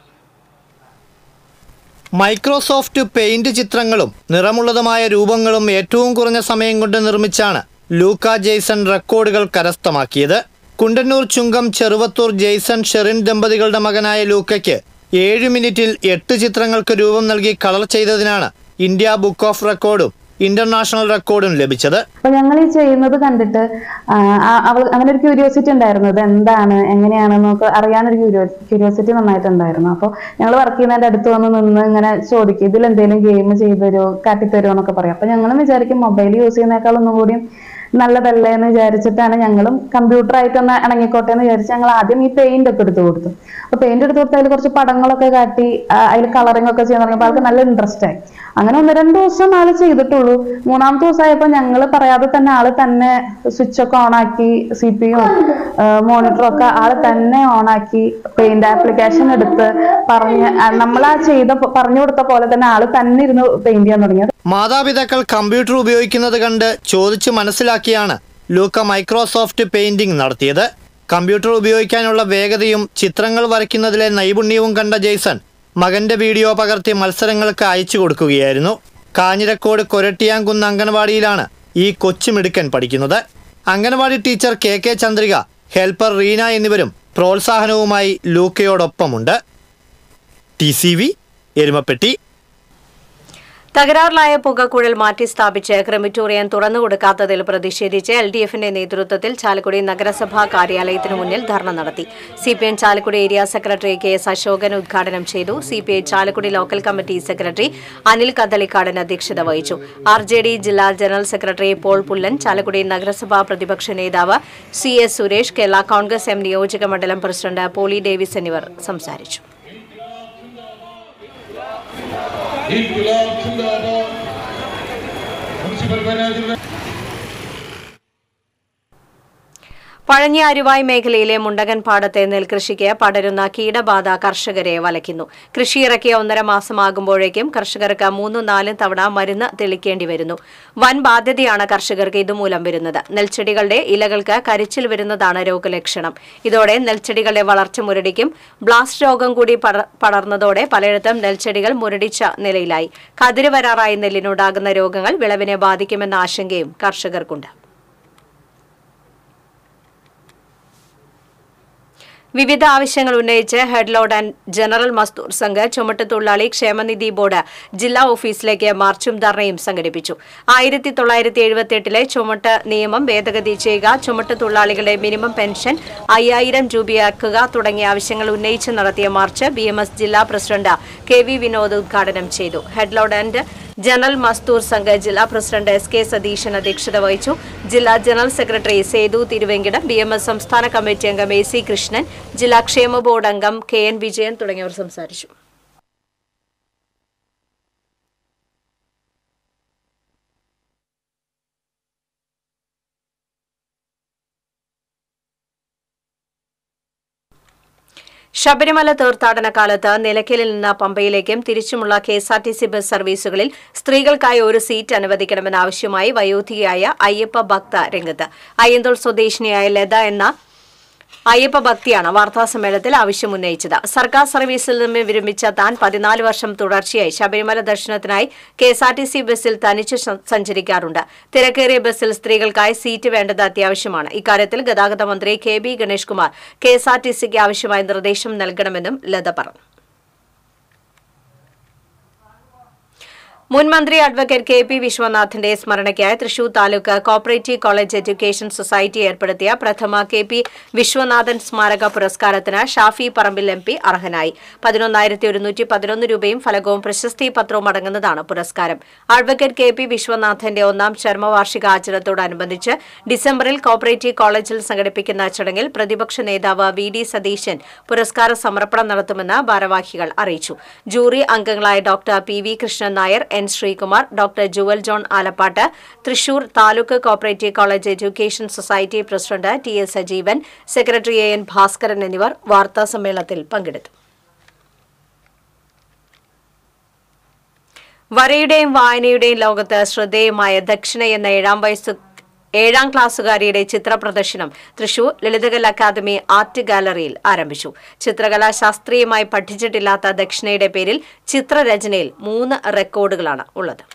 മൈക്രോസോഫ്റ്റ് പെയിന്റ് ചിത്രങ്ങളും നിറമുള്ളതുമായ രൂപങ്ങളും ഏറ്റവും കുറഞ്ഞ സമയം കൊണ്ട് നിർമ്മിച്ചാണ് ലൂക്ക ജെയ്സൺ റെക്കോർഡുകൾ കരസ്ഥമാക്കിയത് കുണ്ടന്നൂർ ചുങ്കം ചെറുവത്തൂർ ജെയ്സൺ ഷെറിൻ ദമ്പതികളുടെ മകനായ ലൂക്കയ്ക്ക് ഏഴ് മിനിറ്റിൽ എട്ട് ചിത്രങ്ങൾക്ക് രൂപം നൽകി കളർ ചെയ്തതിനാണ് ഇന്ത്യ ബുക്ക് ഓഫ് റെക്കോർഡും ഇന്റർനാഷണൽ റെക്കോർഡും ലഭിച്ചത് അപ്പൊ ഞങ്ങൾ ഈ ചെയ്യുന്നത് കണ്ടിട്ട് ആ, ആ- അവൾ അങ്ങനെ ഒരു ക്യൂരിയോസിറ്റി ഉണ്ടായിരുന്നു ഇത് എന്താണ് എങ്ങനെയാണെന്നൊക്കെ അറിയാനൊരു ക്യൂരിയോസിറ്റി നന്നായിട്ടുണ്ടായിരുന്നു അപ്പോൾ ഞങ്ങൾ വർക്ക് ചെയ്യുന്നതിന്റെ അടുത്ത് വന്ന് നിന്ന് ഇങ്ങനെ ചോദിക്കും ഇതിൽ എന്തെങ്കിലും ഗെയിം ചെയ്തു തരുമോ കാട്ടിത്തരുമോ എന്നൊക്കെ പറയും അപ്പൊ ഞങ്ങളും വിചാരിക്കും മൊബൈൽ യൂസ് ചെയ്യുന്നേക്കാൾ ഒന്നും കൂടിയും നല്ലതല്ലേ എന്ന് വിചാരിച്ചിട്ടാണ് ഞങ്ങളും കമ്പ്യൂട്ടർ ആയിട്ടൊന്ന് ഇണങ്ങിക്കോട്ടെ എന്ന് വിചാരിച്ച് ഞങ്ങൾ ആദ്യം ഈ പെയിന്റ് ഒക്കെ എടുത്തു കൊടുത്തു അപ്പൊ പെയിന്റ് എടുത്തു കൊടുത്ത് അതിൽ കുറച്ച് പടങ്ങളൊക്കെ കാട്ടി അതിൽ കളറിംഗ് ഒക്കെ ചെയ്യാൻ തുടങ്ങിയപ്പോൾ ആൾക്ക് നല്ല ഇൻട്രസ്റ്റ് ആയി അങ്ങനെ ഒന്ന് രണ്ട് ദിവസം ആള് ചെയ്തിട്ടുള്ളൂ മൂന്നാമത്തെ ദിവസമായപ്പോൾ ഞങ്ങൾ പറയാതെ തന്നെ ആള് തന്നെ സ്വിച്ച് ഒക്കെ ഓൺ ആക്കി സി പി യു മോണിറ്ററും ഒക്കെ ആള് തന്നെ ഓൺ ആക്കി പെയിന്റ് ആപ്ലിക്കേഷൻ എടുത്ത് പറഞ്ഞ് നമ്മൾ ആ ചെയ്ത പറഞ്ഞു കൊടുത്ത പോലെ തന്നെ ആള് തന്നെ ഇരുന്ന് പെയിന്റ് ചെയ്യാൻ തുടങ്ങി മാതാപിതാക്കൾ കമ്പ്യൂട്ടർ ഉപയോഗിക്കുന്നത് കണ്ട് ചോദിച്ച് മനസ്സിലാക്കിയാണ് ലൂക്ക മൈക്രോസോഫ്റ്റ് പെയിന്റിംഗ് നടത്തിയത് കമ്പ്യൂട്ടർ ഉപയോഗിക്കാനുള്ള വേഗതയും ചിത്രങ്ങൾ വരയ്ക്കുന്നതിലെ നൈപുണ്യവും കണ്ട ജെയ്സൺ മകന്റെ വീഡിയോ പകർത്തി മത്സരങ്ങൾക്ക് അയച്ചു കൊടുക്കുകയായിരുന്നു കാഞ്ഞിരക്കോട് കൊരട്ടിയാങ്കുന്ന് അംഗൻവാടിയിലാണ് ഈ കൊച്ചുമിടുക്കൻ പഠിക്കുന്നത് anganwadi teacher K K Chandrika helper Reena എന്നിവരും പ്രോത്സാഹനവുമായി ലൂക്കയോടൊപ്പമുണ്ട് ടി സി വി എരുമപ്പെട്ടി തകരാറിലായ പുകക്കുഴൽ മാറ്റി സ്ഥാപിച്ച് ക്രിമിറ്റോറിയം തുറന്നുകൊടുക്കാത്തതിൽ പ്രതിഷേധിച്ച് എൽ ഡി എഫിന്റെ നേതൃത്വത്തിൽ ചാലക്കുടി നഗരസഭാ കാര്യാലയത്തിനു മുന്നിൽ ധർണ നടത്തി C P M Chalakudy area secretary K S Asokan ഉദ്ഘാടനം ചെയ്തു C P I Chalakudy local committee secretary Anil Kadalikkadan അധ്യക്ഷത വഹിച്ചു ആർ ജെ ഡി ജില്ലാ general secretary Paul Pullan Chalakudy നഗരസഭാ പ്രതിപക്ഷ നേതാവ് C S Suresh Kerala Congress M നിയോജക മണ്ഡലം പ്രസിഡന്റ് പോളി ഡേവിസ് എന്നിവർ സംസാരിച്ചു ഇൻക്ലാബ് സിന്ദാബാദ് മുനിസിപ്പൽ മാനേജർ പഴഞ്ഞി അരുവായ് മേഖലയിലെ മുണ്ടകൻ പാടത്തെ നെൽകൃഷിക്ക് പടരുന്ന കീടബാധ കർഷകരെ വലയ്ക്കുന്നു കൃഷിയിറക്കിയ ഒന്നര മാസമാകുമ്പോഴേക്കും കർഷകർക്ക് മൂന്നും നാലും തവണ മരുന്ന് തെളിക്കേണ്ടി വരുന്നു വൻ ബാധ്യതയാണ് കർഷകർക്ക് ഇതുമൂലം വരുന്നത് നെൽച്ചെടികളുടെ ഇലകൾക്ക് കരിച്ചിൽ വരുന്നതാണ് രോഗലക്ഷണം ഇതോടെ നെൽച്ചെടികളുടെ വളർച്ച മുരടിക്കും ബ്ലാസ്റ്റ് രോഗം കൂടി പട- പടർന്നതോടെ പലയിടത്തും നെൽച്ചെടികൾ മുരടിച്ച നിലയിലായി കതിര് വരാറായ നെല്ലിനുണ്ടാകുന്ന രോഗങ്ങൾ വിളവിനെ ബാധിക്കുമെന്ന ആശങ്കയും കർഷകർക്കുണ്ട് വിവിധ ആവശ്യങ്ങൾ ഉന്നയിച്ച് headload and general Mazdoor Sangh ചുമട്ടുതൊഴിലാളി ക്ഷേമനിധി ബോർഡ് ജില്ലാ ഓഫീസിലേക്ക് മാർച്ചും ധർണയും സംഘടിപ്പിച്ചു ആയിരത്തി തൊള്ളായിരത്തി എഴുപത്തിയെട്ടിലെ ചുമട്ട് നിയമം ഭേദഗതി ചെയ്യുക ചുമട്ടുതൊഴിലാളികളുടെ മിനിമം പെൻഷൻ അയ്യായിരം രൂപയാക്കുക തുടങ്ങിയ ആവശ്യങ്ങൾ ഉന്നയിച്ച് നടത്തിയ മാർച്ച് ബി ജില്ലാ പ്രസിഡന്റ് കെ വി വിനോദ് ഉദ്ഘാടനം ചെയ്തു headload and general Mazdoor Sangh ജില്ലാ പ്രസിഡന്റ് എസ് കെ സതീശൻ അധ്യക്ഷത വഹിച്ചു ജില്ലാ general secretary Sethu Thiruvenkidam B M S സംസ്ഥാന കമ്മിറ്റി അംഗം എ സി കൃഷ്ണൻ ജില്ലാ ക്ഷേമ ബോർഡ് അംഗം കെ എൻ വിജയൻ തുടങ്ങിയവർ സംസാരിച്ചു ശബരിമല തീർത്ഥാടന കാലത്ത് നിലയ്ക്കലിൽ നിന്ന് പമ്പയിലേക്കും തിരിച്ചുമുള്ള K S R T C bus സർവീസുകളിൽ സ്ത്രീകൾക്കായി ഒരു സീറ്റ് അനുവദിക്കണമെന്ന ആവശ്യമായി വയോധികയായ അയ്യപ്പ ഭക്ത രംഗത്ത് അയ്യന്തോൾ സ്വദേശിനിയായ ലത എന്ന അയ്യപ്പ ഭക്തിയാണ് വാർത്താസമ്മേളനത്തിൽ ആവശ്യമുന്നയിച്ചത് സർക്കാർ സർവീസിൽ നിന്ന് വിരമിച്ച താൻ പതിനാല് വർഷം തുടർച്ചയായി ശബരിമല ദർശനത്തിനായി K S R T C ബസ്സിൽ തനിച്ച് സ- സഞ്ചരിക്കാറുണ്ട് തിരക്കേറിയ ബസ്സിൽ സ്ത്രീകൾക്കായി സീറ്റ് വേണ്ടത് അത്യാവശ്യമാണ് ഇക്കാര്യത്തിൽ ഗതാഗത മന്ത്രി K B Ganesh Kumar K S R T സിക്ക് ആവശ്യമായ നിർദ്ദേശം നൽകണമെന്നും ലത പറഞ്ഞു മുൻ മന്ത്രി അഡ്വക്കേറ്റ് കെ പി വിശ്വനാഥിന്റെ സ്മരണയ്ക്കായി Thrissur taluk cooperative college education society ഏർപ്പെടുത്തിയ പ്രഥമ കെ പി വിശ്വനാഥൻ സ്മാരക പുരസ്കാരത്തിന് ഷാഫി പറമ്പിൽ എം പി അർഹനായി പതിനൊന്നായിരത്തി ഒരുന്നൂറ്റി പതിനൊന്ന് രൂപയും ഫലകവും പ്രശസ്തി പത്രവും അടങ്ങുന്നതാണ് പുരസ്കാരം അഡ്വക്കേറ്റ് കെ പി വിശ്വനാഥന്റെ ഒന്നാം ചരമവാർഷികാചരണത്തോടനുബന്ധിച്ച് ഡിസംബറിൽ കോപ്പറേറ്റീവ് കോളേജിൽ സംഘടിപ്പിക്കുന്ന ചടങ്ങിൽ പ്രതിപക്ഷ നേതാവ് വി ഡി സതീശൻ പുരസ്കാര സമർപ്പണം നടത്തുമെന്ന് ഭാരവാഹികൾ അറിയിച്ചു ജൂറി അംഗങ്ങളായ doctor P V Krishnan Nair N Sreekumar doctor Jewel John Alappatt Thrissur taluk cooperative college education society president T S Sajeevan secretary A N Bhaskaran എന്നിവർ വാർത്താസമ്മേളനത്തിൽ പങ്കെടുത്തു വരയുടെയും വായനയുടെയും ലോകത്ത് ശ്രദ്ധേയമായ ദക്ഷിണ എന്ന ഏഴാം വയസ്സു ഏഴാം ക്ലാസ്സുകാരിയുടെ ചിത്ര പ്രദർശനം തൃശൂർ ലളിതകല അക്കാദമി ആർട്ട് ഗാലറിയിൽ ആരംഭിച്ചു ചിത്രകല ശാസ്ത്രീയമായി പഠിച്ചിട്ടില്ലാത്ത ദക്ഷിണയുടെ പേരിൽ ചിത്രരചനയിൽ മൂന്ന് റെക്കോർഡുകളാണ് ഉള്ളത്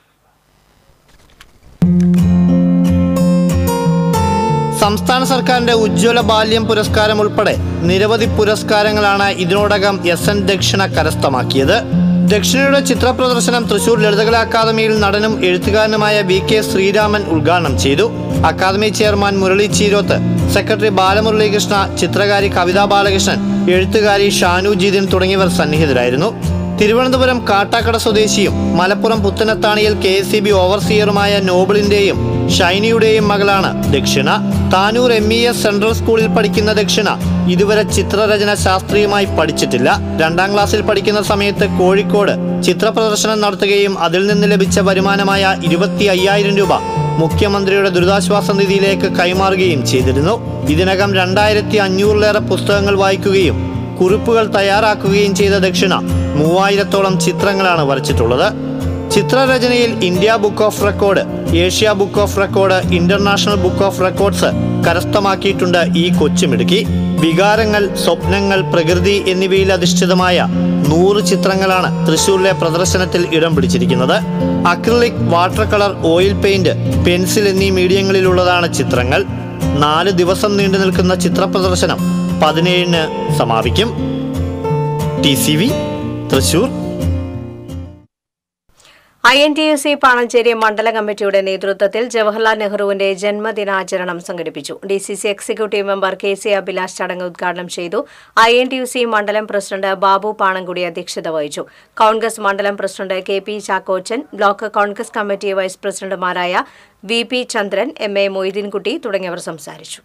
സംസ്ഥാന സർക്കാരിന്റെ ഉജ്ജ്വല ബാല്യം പുരസ്കാരം ഉൾപ്പെടെ നിരവധി പുരസ്കാരങ്ങളാണ് ഇതിനോടകം എസ് എൻ ദക്ഷിണ കരസ്ഥമാക്കിയത് ദക്ഷിണയുടെ ചിത്ര പ്രദർശനം തൃശൂർ ലളിതകലാ അക്കാദമിയിൽ നടനും എഴുത്തുകാരനുമായ വി കെ ശ്രീരാമൻ ഉദ്ഘാടനം ചെയ്തു academy chairman Murali Cheeroth secretary Balamuralikrishna ചിത്രകാരി കവിതാ ബാലകൃഷ്ണൻ എഴുത്തുകാരി ഷാനു ജീതിൻ തുടങ്ങിയവർ സന്നിഹിതരായിരുന്നു തിരുവനന്തപുരം കാട്ടാക്കട സ്വദേശിയും മലപ്പുറം പുത്തനത്താണിയിൽ കെ എസ് സി ബി ഓവർസിയറുമായ നോബിളിന്റെയും ഷൈനിയുടെയും മകളാണ് Dakshina Tanur M E S central സ്കൂളിൽ പഠിക്കുന്ന ദക്ഷിണ ഇതുവരെ ചിത്രരചന ശാസ്ത്രീയമായി പഠിച്ചിട്ടില്ല രണ്ടാം ക്ലാസ്സിൽ പഠിക്കുന്ന സമയത്ത് കോഴിക്കോട് ചിത്ര പ്രദർശനം നടത്തുകയും അതിൽ നിന്ന് ലഭിച്ച വരുമാനമായ ഇരുപത്തി അയ്യായിരം രൂപ മുഖ്യമന്ത്രിയുടെ ദുരിതാശ്വാസ നിധിയിലേക്ക് കൈമാറുകയും ചെയ്തിരുന്നു ഇതിനകം രണ്ടായിരത്തി അഞ്ഞൂറിലേറെ പുസ്തകങ്ങൾ വായിക്കുകയും കുറിപ്പുകൾ തയ്യാറാക്കുകയും ചെയ്ത ദക്ഷിണ മൂവായിരത്തോളം ചിത്രങ്ങളാണ് വരച്ചിട്ടുള്ളത് ചിത്രരചനയിൽ India book of record Asia book of record international book of records കരസ്ഥമാക്കിയിട്ടുണ്ട് ഈ കൊച്ചുമിടുക്കി വികാരങ്ങൾ സ്വപ്നങ്ങൾ പ്രകൃതി എന്നിവയിൽ അധിഷ്ഠിതമായ നൂറ് ചിത്രങ്ങളാണ് തൃശൂരിലെ പ്രദർശനത്തിൽ ഇടം പിടിച്ചിരിക്കുന്നത് acrylic water colour oil paint pencil എന്നീ മീഡിയങ്ങളിലുള്ളതാണ് ചിത്രങ്ങൾ നാല് ദിവസം നീണ്ടു നിൽക്കുന്ന ചിത്ര പ്രദർശനം പതിനേഴിന് സമാപിക്കും T C V Thrissur I N T U C Pananchery മണ്ഡല കമ്മിറ്റിയുടെ നേതൃത്വത്തിൽ ജവഹർലാൽ നെഹ്റുവിന്റെ ജന്മദിനാചരണം സംഘടിപ്പിച്ചു D C C executive member K C Abhilash ചടങ്ങ് ഉദ്ഘാടനം ചെയ്തു I N T U C മണ്ഡലം പ്രസിഡന്റ് ബാബു പാണങ്കുടി അധ്യക്ഷത വഹിച്ചു കോൺഗ്രസ് മണ്ഡലം president K P Chackochan block Congress committee vice പ്രസിഡന്റുമാരായ V P Chandran M A Moideenkutty തുടങ്ങിയവർ സംസാരിച്ചു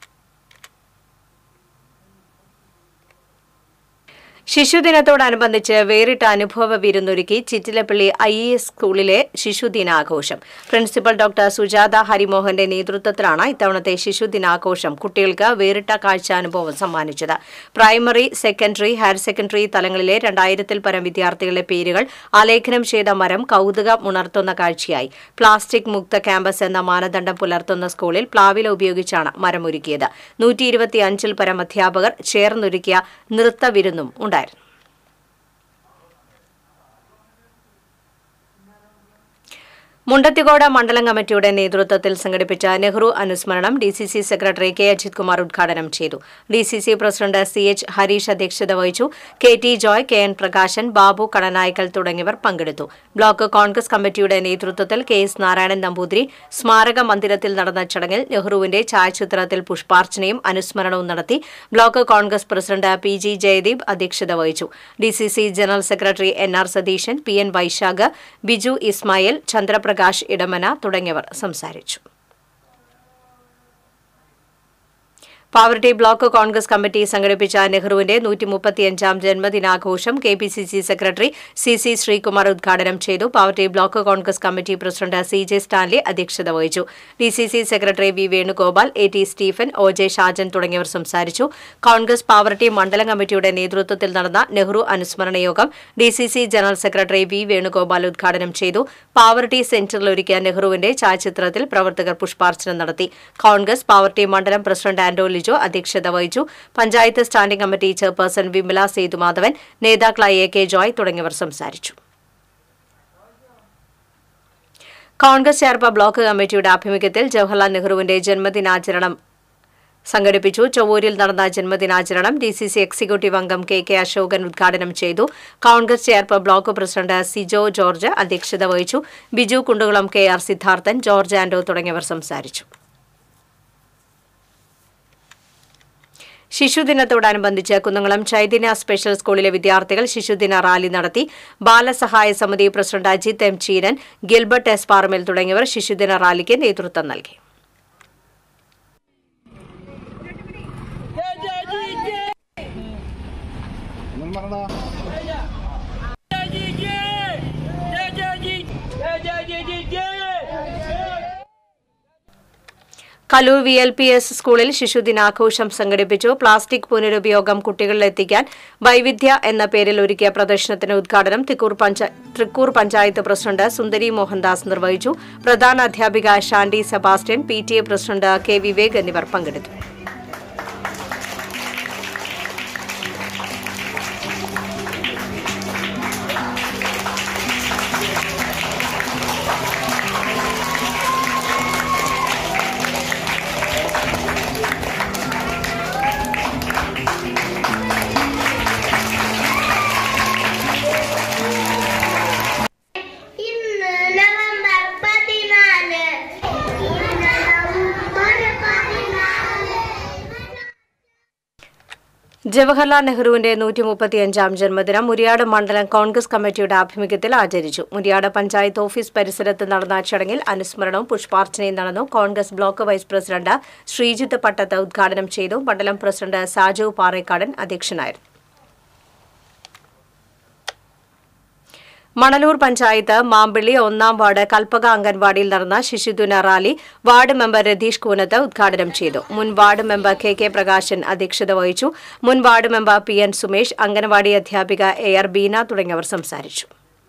ശിശുദിനത്തോടനുബന്ധിച്ച് വേറിട്ട അനുഭവ വിരുന്നൊരുക്കി ചിറ്റിലപ്പള്ളി ഐ ഇ എസ് സ്കൂളിലെ ശിശുദിനാഘോഷം പ്രിൻസിപ്പൽ ഡോക്ടർ സുജാത ഹരിമോഹന്റെ നേതൃത്വത്തിലാണ് ഇത്തവണത്തെ ശിശുദിനാഘോഷം കുട്ടികൾക്ക് വേറിട്ട കാഴ്ചാനുഭവം സമ്മാനിച്ചത് പ്രൈമറി സെക്കൻഡറി ഹയർ സെക്കൻഡറി തലങ്ങളിലെ രണ്ടായിരത്തിൽ പരം വിദ്യാർത്ഥികളുടെ പേരുകൾ ആലേഖനം ചെയ്ത മരം കൌതുകം ഉണർത്തുന്ന കാഴ്ചയായി പ്ലാസ്റ്റിക് മുക്ത ക്യാമ്പസ് എന്ന മാനദണ്ഡം പുലർത്തുന്ന സ്കൂളിൽ പ്ലാവില ഉപയോഗിച്ചാണ് മരമൊരുക്കിയത് നൂറ്റി ഇരുപത്തിയഞ്ചിൽ പരം അധ്യാപകർ ചേർന്നൊരുക്കിയ നൃത്തവിരുന്നും ഉണ്ടായിരുന്നു മുണ്ടത്തിക്കോട് മണ്ഡലം കമ്മിറ്റിയുടെ നേതൃത്വത്തിൽ സംഘടിപ്പിച്ച നെഹ്റു അനുസ്മരണം D C C secretary K Ajith Kumar ഉദ്ഘാടനം ചെയ്തു D C C president C H Hareesh അധ്യക്ഷത വഹിച്ചു K T Joy K N Prakashan Babu Kadanaikkal തുടങ്ങിയവർ പങ്കെടുത്തു ബ്ലോക്ക് കോൺഗ്രസ് കമ്മിറ്റിയുടെ നേതൃത്വത്തിൽ കെ എസ് നാരായണൻ നമ്പൂതിരി സ്മാരക മന്ദിരത്തിൽ നടന്ന ചടങ്ങിൽ നെഹ്റുവിന്റെ ഛായാചിത്രത്തിൽ പുഷ്പാർച്ചനയും അനുസ്മരണവും നടത്തി block Congress president P G Jayadeep അധ്യക്ഷത വഹിച്ചു D C C general secretary N R Satheesan P N Vaishakh Biju Ismail Chandraprakash Edamana തുടങ്ങിയവർ സംസാരിച്ചു പാവർട്ടി ബ്ലോക്ക് കോൺഗ്രസ് കമ്മിറ്റി സംഘടിപ്പിച്ച നെഹ്റുവിന്റെ നൂറ്റി മുപ്പത്തിയഞ്ചാം ജന്മദിനാഘോഷം K P C C secretary C C Sreekumar ഉദ്ഘാടനം ചെയ്തു Pavaratty block Congress committee president C J Stanley അധ്യക്ഷത വഹിച്ചു D C C secretary V Venugopal A T Stephen O J Shajan തുടങ്ങിയവർ സംസാരിച്ചു കോൺഗ്രസ് പാവർട്ടി മണ്ഡലം കമ്മിറ്റിയുടെ നേതൃത്വത്തിൽ നടന്ന നെഹ്റു അനുസ്മരണ യോഗം D C C general secretary V Venugopal ഉദ്ഘാടനം ചെയ്തു പാവർട്ടി സെന്ററിൽ ഒരുക്കിയ നെഹ്റുവിന്റെ ഛായാചിത്രത്തിൽ പ്രവർത്തകർ പുഷ്പാർച്ചന നടത്തി കോൺഗ്രസ് പാവർട്ടി മണ്ഡലം പ്രസിഡന്റ് ആന്റോ ലിജോ അധ്യക്ഷത വഹിച്ചു panchayat standing committee chairperson Vimala Sethumadhavan നേതാക്കളായ എ കെ ജോയ് തുടങ്ങിയവർ സംസാരിച്ചു കോൺഗ്രസ് ചേർപ്പ ബ്ലോക്ക് കമ്മിറ്റിയുടെ ആഭിമുഖ്യത്തിൽ ജവഹർലാൽ നെഹ്റുവിന്റെ ജന്മദിനാചരണം സംഘടിപ്പിച്ചു ചൊവ്വൂരിൽ നടന്ന ജന്മദിനാചരണം ഡി സി സി എക്സിക്യൂട്ടീവ് അംഗം കെ കെ അശോകൻ ഉദ്ഘാടനം ചെയ്തു Congress Cherpu block president Sijo George അധ്യക്ഷത വഹിച്ചു Biju Kundukulam K R Sidharthan George Anto തുടങ്ങിയവർ സംസാരിച്ചു ശിശുദിനത്തോടനുബന്ധിച്ച് കുന്നംകുളം ചൈതന്യ സ്പെഷ്യൽ സ്കൂളിലെ വിദ്യാർത്ഥികൾ ശിശുദിന റാലി നടത്തി ബാലസഹായ സമിതി president Ajith M Cheeran Gilbert S Paramel തുടങ്ങിയവർ ശിശുദിന റാലിക്ക് നേതൃത്വം നൽകി Kaloor V L P S സ്കൂളിൽ ശിശുദിനാഘോഷം സംഘടിപ്പിച്ചു പ്ലാസ്റ്റിക് പുനരുപയോഗം കുട്ടികളിലെത്തിക്കാൻ വൈവിധ്യ എന്ന പേരിൽ ഒരുക്കിയ പ്രദർശനത്തിന് ഉദ്ഘാടനം തിക്കൂർ പഞ്ച തൃക്കൂർ പഞ്ചായത്ത് പ്രസിഡന്റ് സുന്ദരി മോഹൻദാസ് നിർവഹിച്ചു പ്രധാന അധ്യാപിക Shandy Sebastian P T A president K Vivek എന്നിവർ പങ്കെടുത്തു ഇന്ന് നവംബർ പതിനാല് ഇന്ന് നവംബർ പതിനാല് ജവഹർലാൽ നെഹ്റുവിന്റെ നൂറ്റി മുപ്പത്തിയഞ്ചാം ജന്മദിനം മുരിയാട് മണ്ഡലം കോൺഗ്രസ് കമ്മിറ്റിയുടെ ആഭിമുഖ്യത്തിൽ ആചരിച്ചു മുരിയാട് പഞ്ചായത്ത് ഓഫീസ് പരിസരത്ത് നടന്ന ചടങ്ങിൽ അനുസ്മരണവും പുഷ്പാർച്ചനയും നടന്നു Congress block vice president Sreejith Pattath ഉദ്ഘാടനം ചെയ്തു മണ്ഡലം പ്രസിഡന്റ് സാജു പാറേക്കാടൻ അധ്യക്ഷനായിരുന്നു മണലൂർ പഞ്ചായത്ത് മാമ്പിള്ളി ഒന്നാം വാർഡ് കൽപ്പക അംഗൻവാടിയിൽ നടന്ന ശിശുദിന rally ward member Ratheesh Koonath ഉദ്ഘാടനം ചെയ്തു മുൻ ward member K K Prakashan അധ്യക്ഷത വഹിച്ചു മുൻ ward member P N Sumesh anganwadi അധ്യാപിക എ ആർ ബീന തുടങ്ങിയവർ സംസാരിച്ചു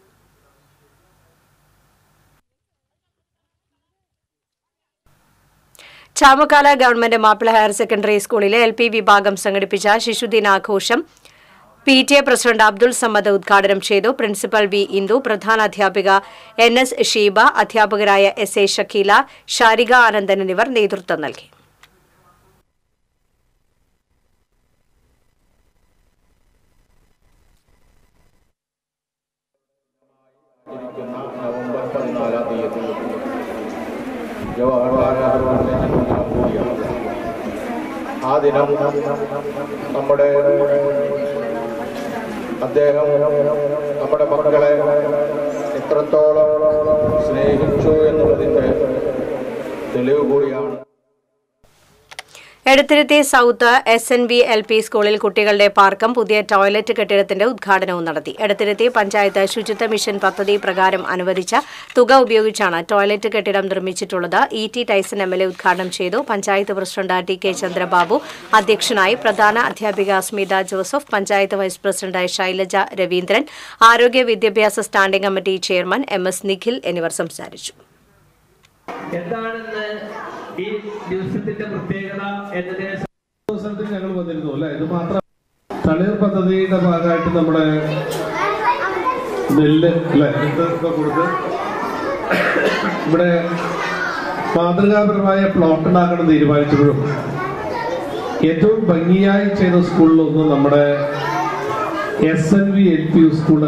Chamakkala government Mappila higher secondary സ്കൂളിലെ എൽ പി വിഭാഗം സംഘടിപ്പിച്ച ശിശുദിനാഘോഷം P T A president Abdul Samad ഉദ്ഘാടനം ചെയ്തു പ്രിൻസിപ്പൽ വി ഇന്ദു പ്രധാന അധ്യാപിക എൻ എസ് ഷീബ അധ്യാപകരായ എസ് എ ഷക്കീല ഷാരിക ആനന്ദൻ എന്നിവർ നേതൃത്വം നൽകി നവംബർ പതിനാലാം തീയതി ജവഹർലാൽ നെഹ്റുവിൻ്റെ ജന്മദിനം കൂടിയാണ് ആ ദിനം നമ്മുടെ അദ്ദേഹം നമ്മുടെ മക്കളെ എത്രത്തോളം സ്നേഹിച്ചു എന്നുള്ളതിൻ്റെ തെളിവ് കൂടിയാണ് Edathiruthy south S N V L P സ്കൂളിൽ കുട്ടികളുടെ പാർക്കും പുതിയ ടോയ്ലറ്റ് കെട്ടിടത്തിന്റെ ഉദ്ഘാടനവും നടത്തി എടത്തിരുത്തി പഞ്ചായത്ത് ശുചിത്വ മിഷൻ പദ്ധതി പ്രകാരം അനുവദിച്ച തുക ഉപയോഗിച്ചാണ് ടോയ്ലറ്റ് കെട്ടിടം നിർമ്മിച്ചിട്ടുള്ളത് E T Tyson M L A ഉദ്ഘാടനം ചെയ്തു panchayat president T K Chandrababu അധ്യക്ഷനായി പ്രധാന അധ്യാപിക Smitha Joseph panchayat vice president Shailaja Raveendran ആരോഗ്യ വിദ്യാഭ്യാസ standing committee chairman M S Nikhil എന്നിവർ സംസാരിച്ചു എന്താണെന്ന് ഈ ദിവസത്തിന്റെ പ്രത്യേകത എന്നതിനെ ദിവസത്തിൽ ഞങ്ങൾ വന്നിരുന്നു അല്ലെ ഇത് മാത്രം തളിർ പദ്ധതിയുടെ ഭാഗമായിട്ട് നമ്മുടെ നെല്ല് അല്ലെ ഇതൊക്കെ കൊടുത്ത് ഇവിടെ മാതൃകാപരമായ പ്ലോട്ട് ഉണ്ടാക്കണം തീരുമാനിച്ചപ്പോഴും ഏറ്റവും ഭംഗിയായി ചെയ്ത സ്കൂളിലൊന്ന് നമ്മുടെ S N V L P school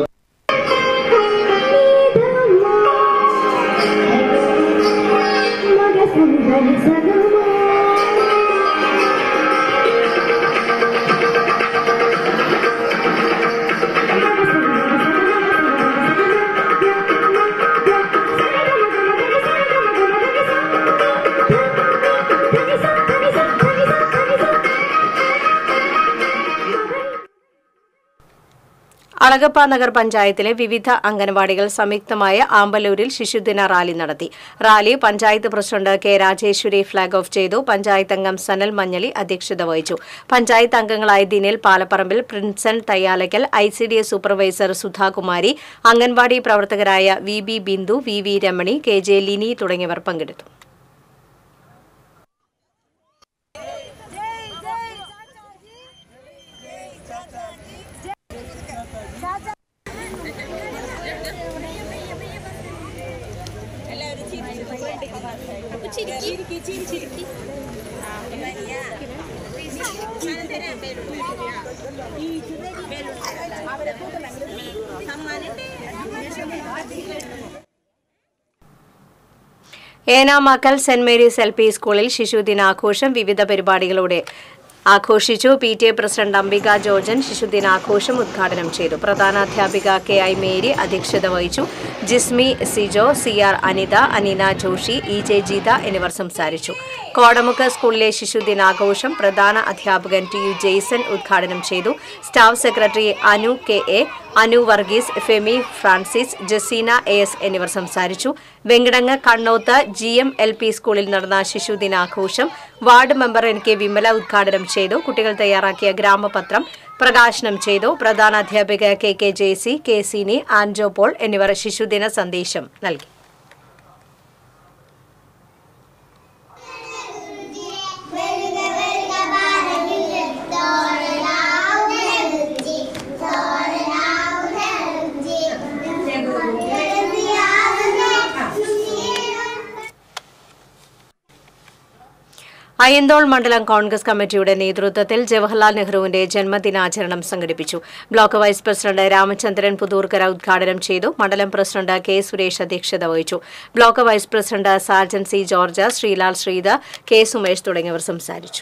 Alagappa Nagar പഞ്ചായത്തിലെ വിവിധ അംഗനവാടികൾ സംയുക്തമായ ആമ്പലൂരിൽ ശിശുദിന റാലി നടത്തി rally panchayat president K Rajeswari flag off ചെയ്തു പഞ്ചായത്ത് അംഗം സനൽ മഞ്ഞളി അധ്യക്ഷത വഹിച്ചു പഞ്ചായത്ത് അംഗങ്ങളായ Dinil Palaparambil Prinson Thayyalakkal I C D S supervisor Sudhakumari anganwadi പ്രവർത്തകരായ V B Bindu V V Ramani K J Lini തുടങ്ങിയവർ പങ്കെടുത്തു Enamakkal saint Mary's L P സ്കൂളിൽ ശിശുദിനാഘോഷം വിവിധ പരിപാടികളോടെ ആഘോഷിച്ചു P T A president Ambika Jorjan ശിശുദിനാഘോഷം ഉദ്ഘാടനം ചെയ്തു പ്രധാനാധ്യാപിക കെ ഐ മേരി അധ്യക്ഷത വഹിച്ചു Jismi Sijo C R Anitha Aneena Joshi E J Jeetha എന്നിവർ സംസാരിച്ചു കോടമുക്ക് സ്കൂളിലെ ശിശുദിനാഘോഷം പ്രധാന അധ്യാപകൻ ടി യു ജെയ്സൺ ഉദ്ഘാടനം ചെയ്തു staff secretary Anu K A Anu Varghese Femi Francis Jaseena A S എന്നിവർ സംസാരിച്ചു Venkitangu Kannoth G M L P സ്കൂളിൽ നടന്ന ശിശുദിനാഘോഷം ward member N K Vimala ഉദ്ഘാടനം ചെയ്തു കുട്ടികൾ തയ്യാറാക്കിയ ഗ്രാമപത്രം പ്രകാശനം ചെയ്തു പ്രധാന അധ്യാപിക K K Jaisy K Sini Anjo Paul എന്നിവർ ശിശുദിന സന്ദേശം നൽകി അയ്യന്തോൾ മണ്ഡലം കോൺഗ്രസ് കമ്മിറ്റിയുടെ നേതൃത്വത്തിൽ ജവഹർലാൽ നെഹ്റുവിന്റെ ജന്മദിനാചരണം സംഘടിപ്പിച്ചു block vice president Ramachandran Puthurkara ഉദ്ഘാടനം ചെയ്തു മണ്ഡലം പ്രസിഡന്റ് കെ സുരേഷ് അധ്യക്ഷത വഹിച്ചു block vice president Sarjan C George Sreelal Sreedhar K Sumesh തുടങ്ങിയവർ സംസാരിച്ചു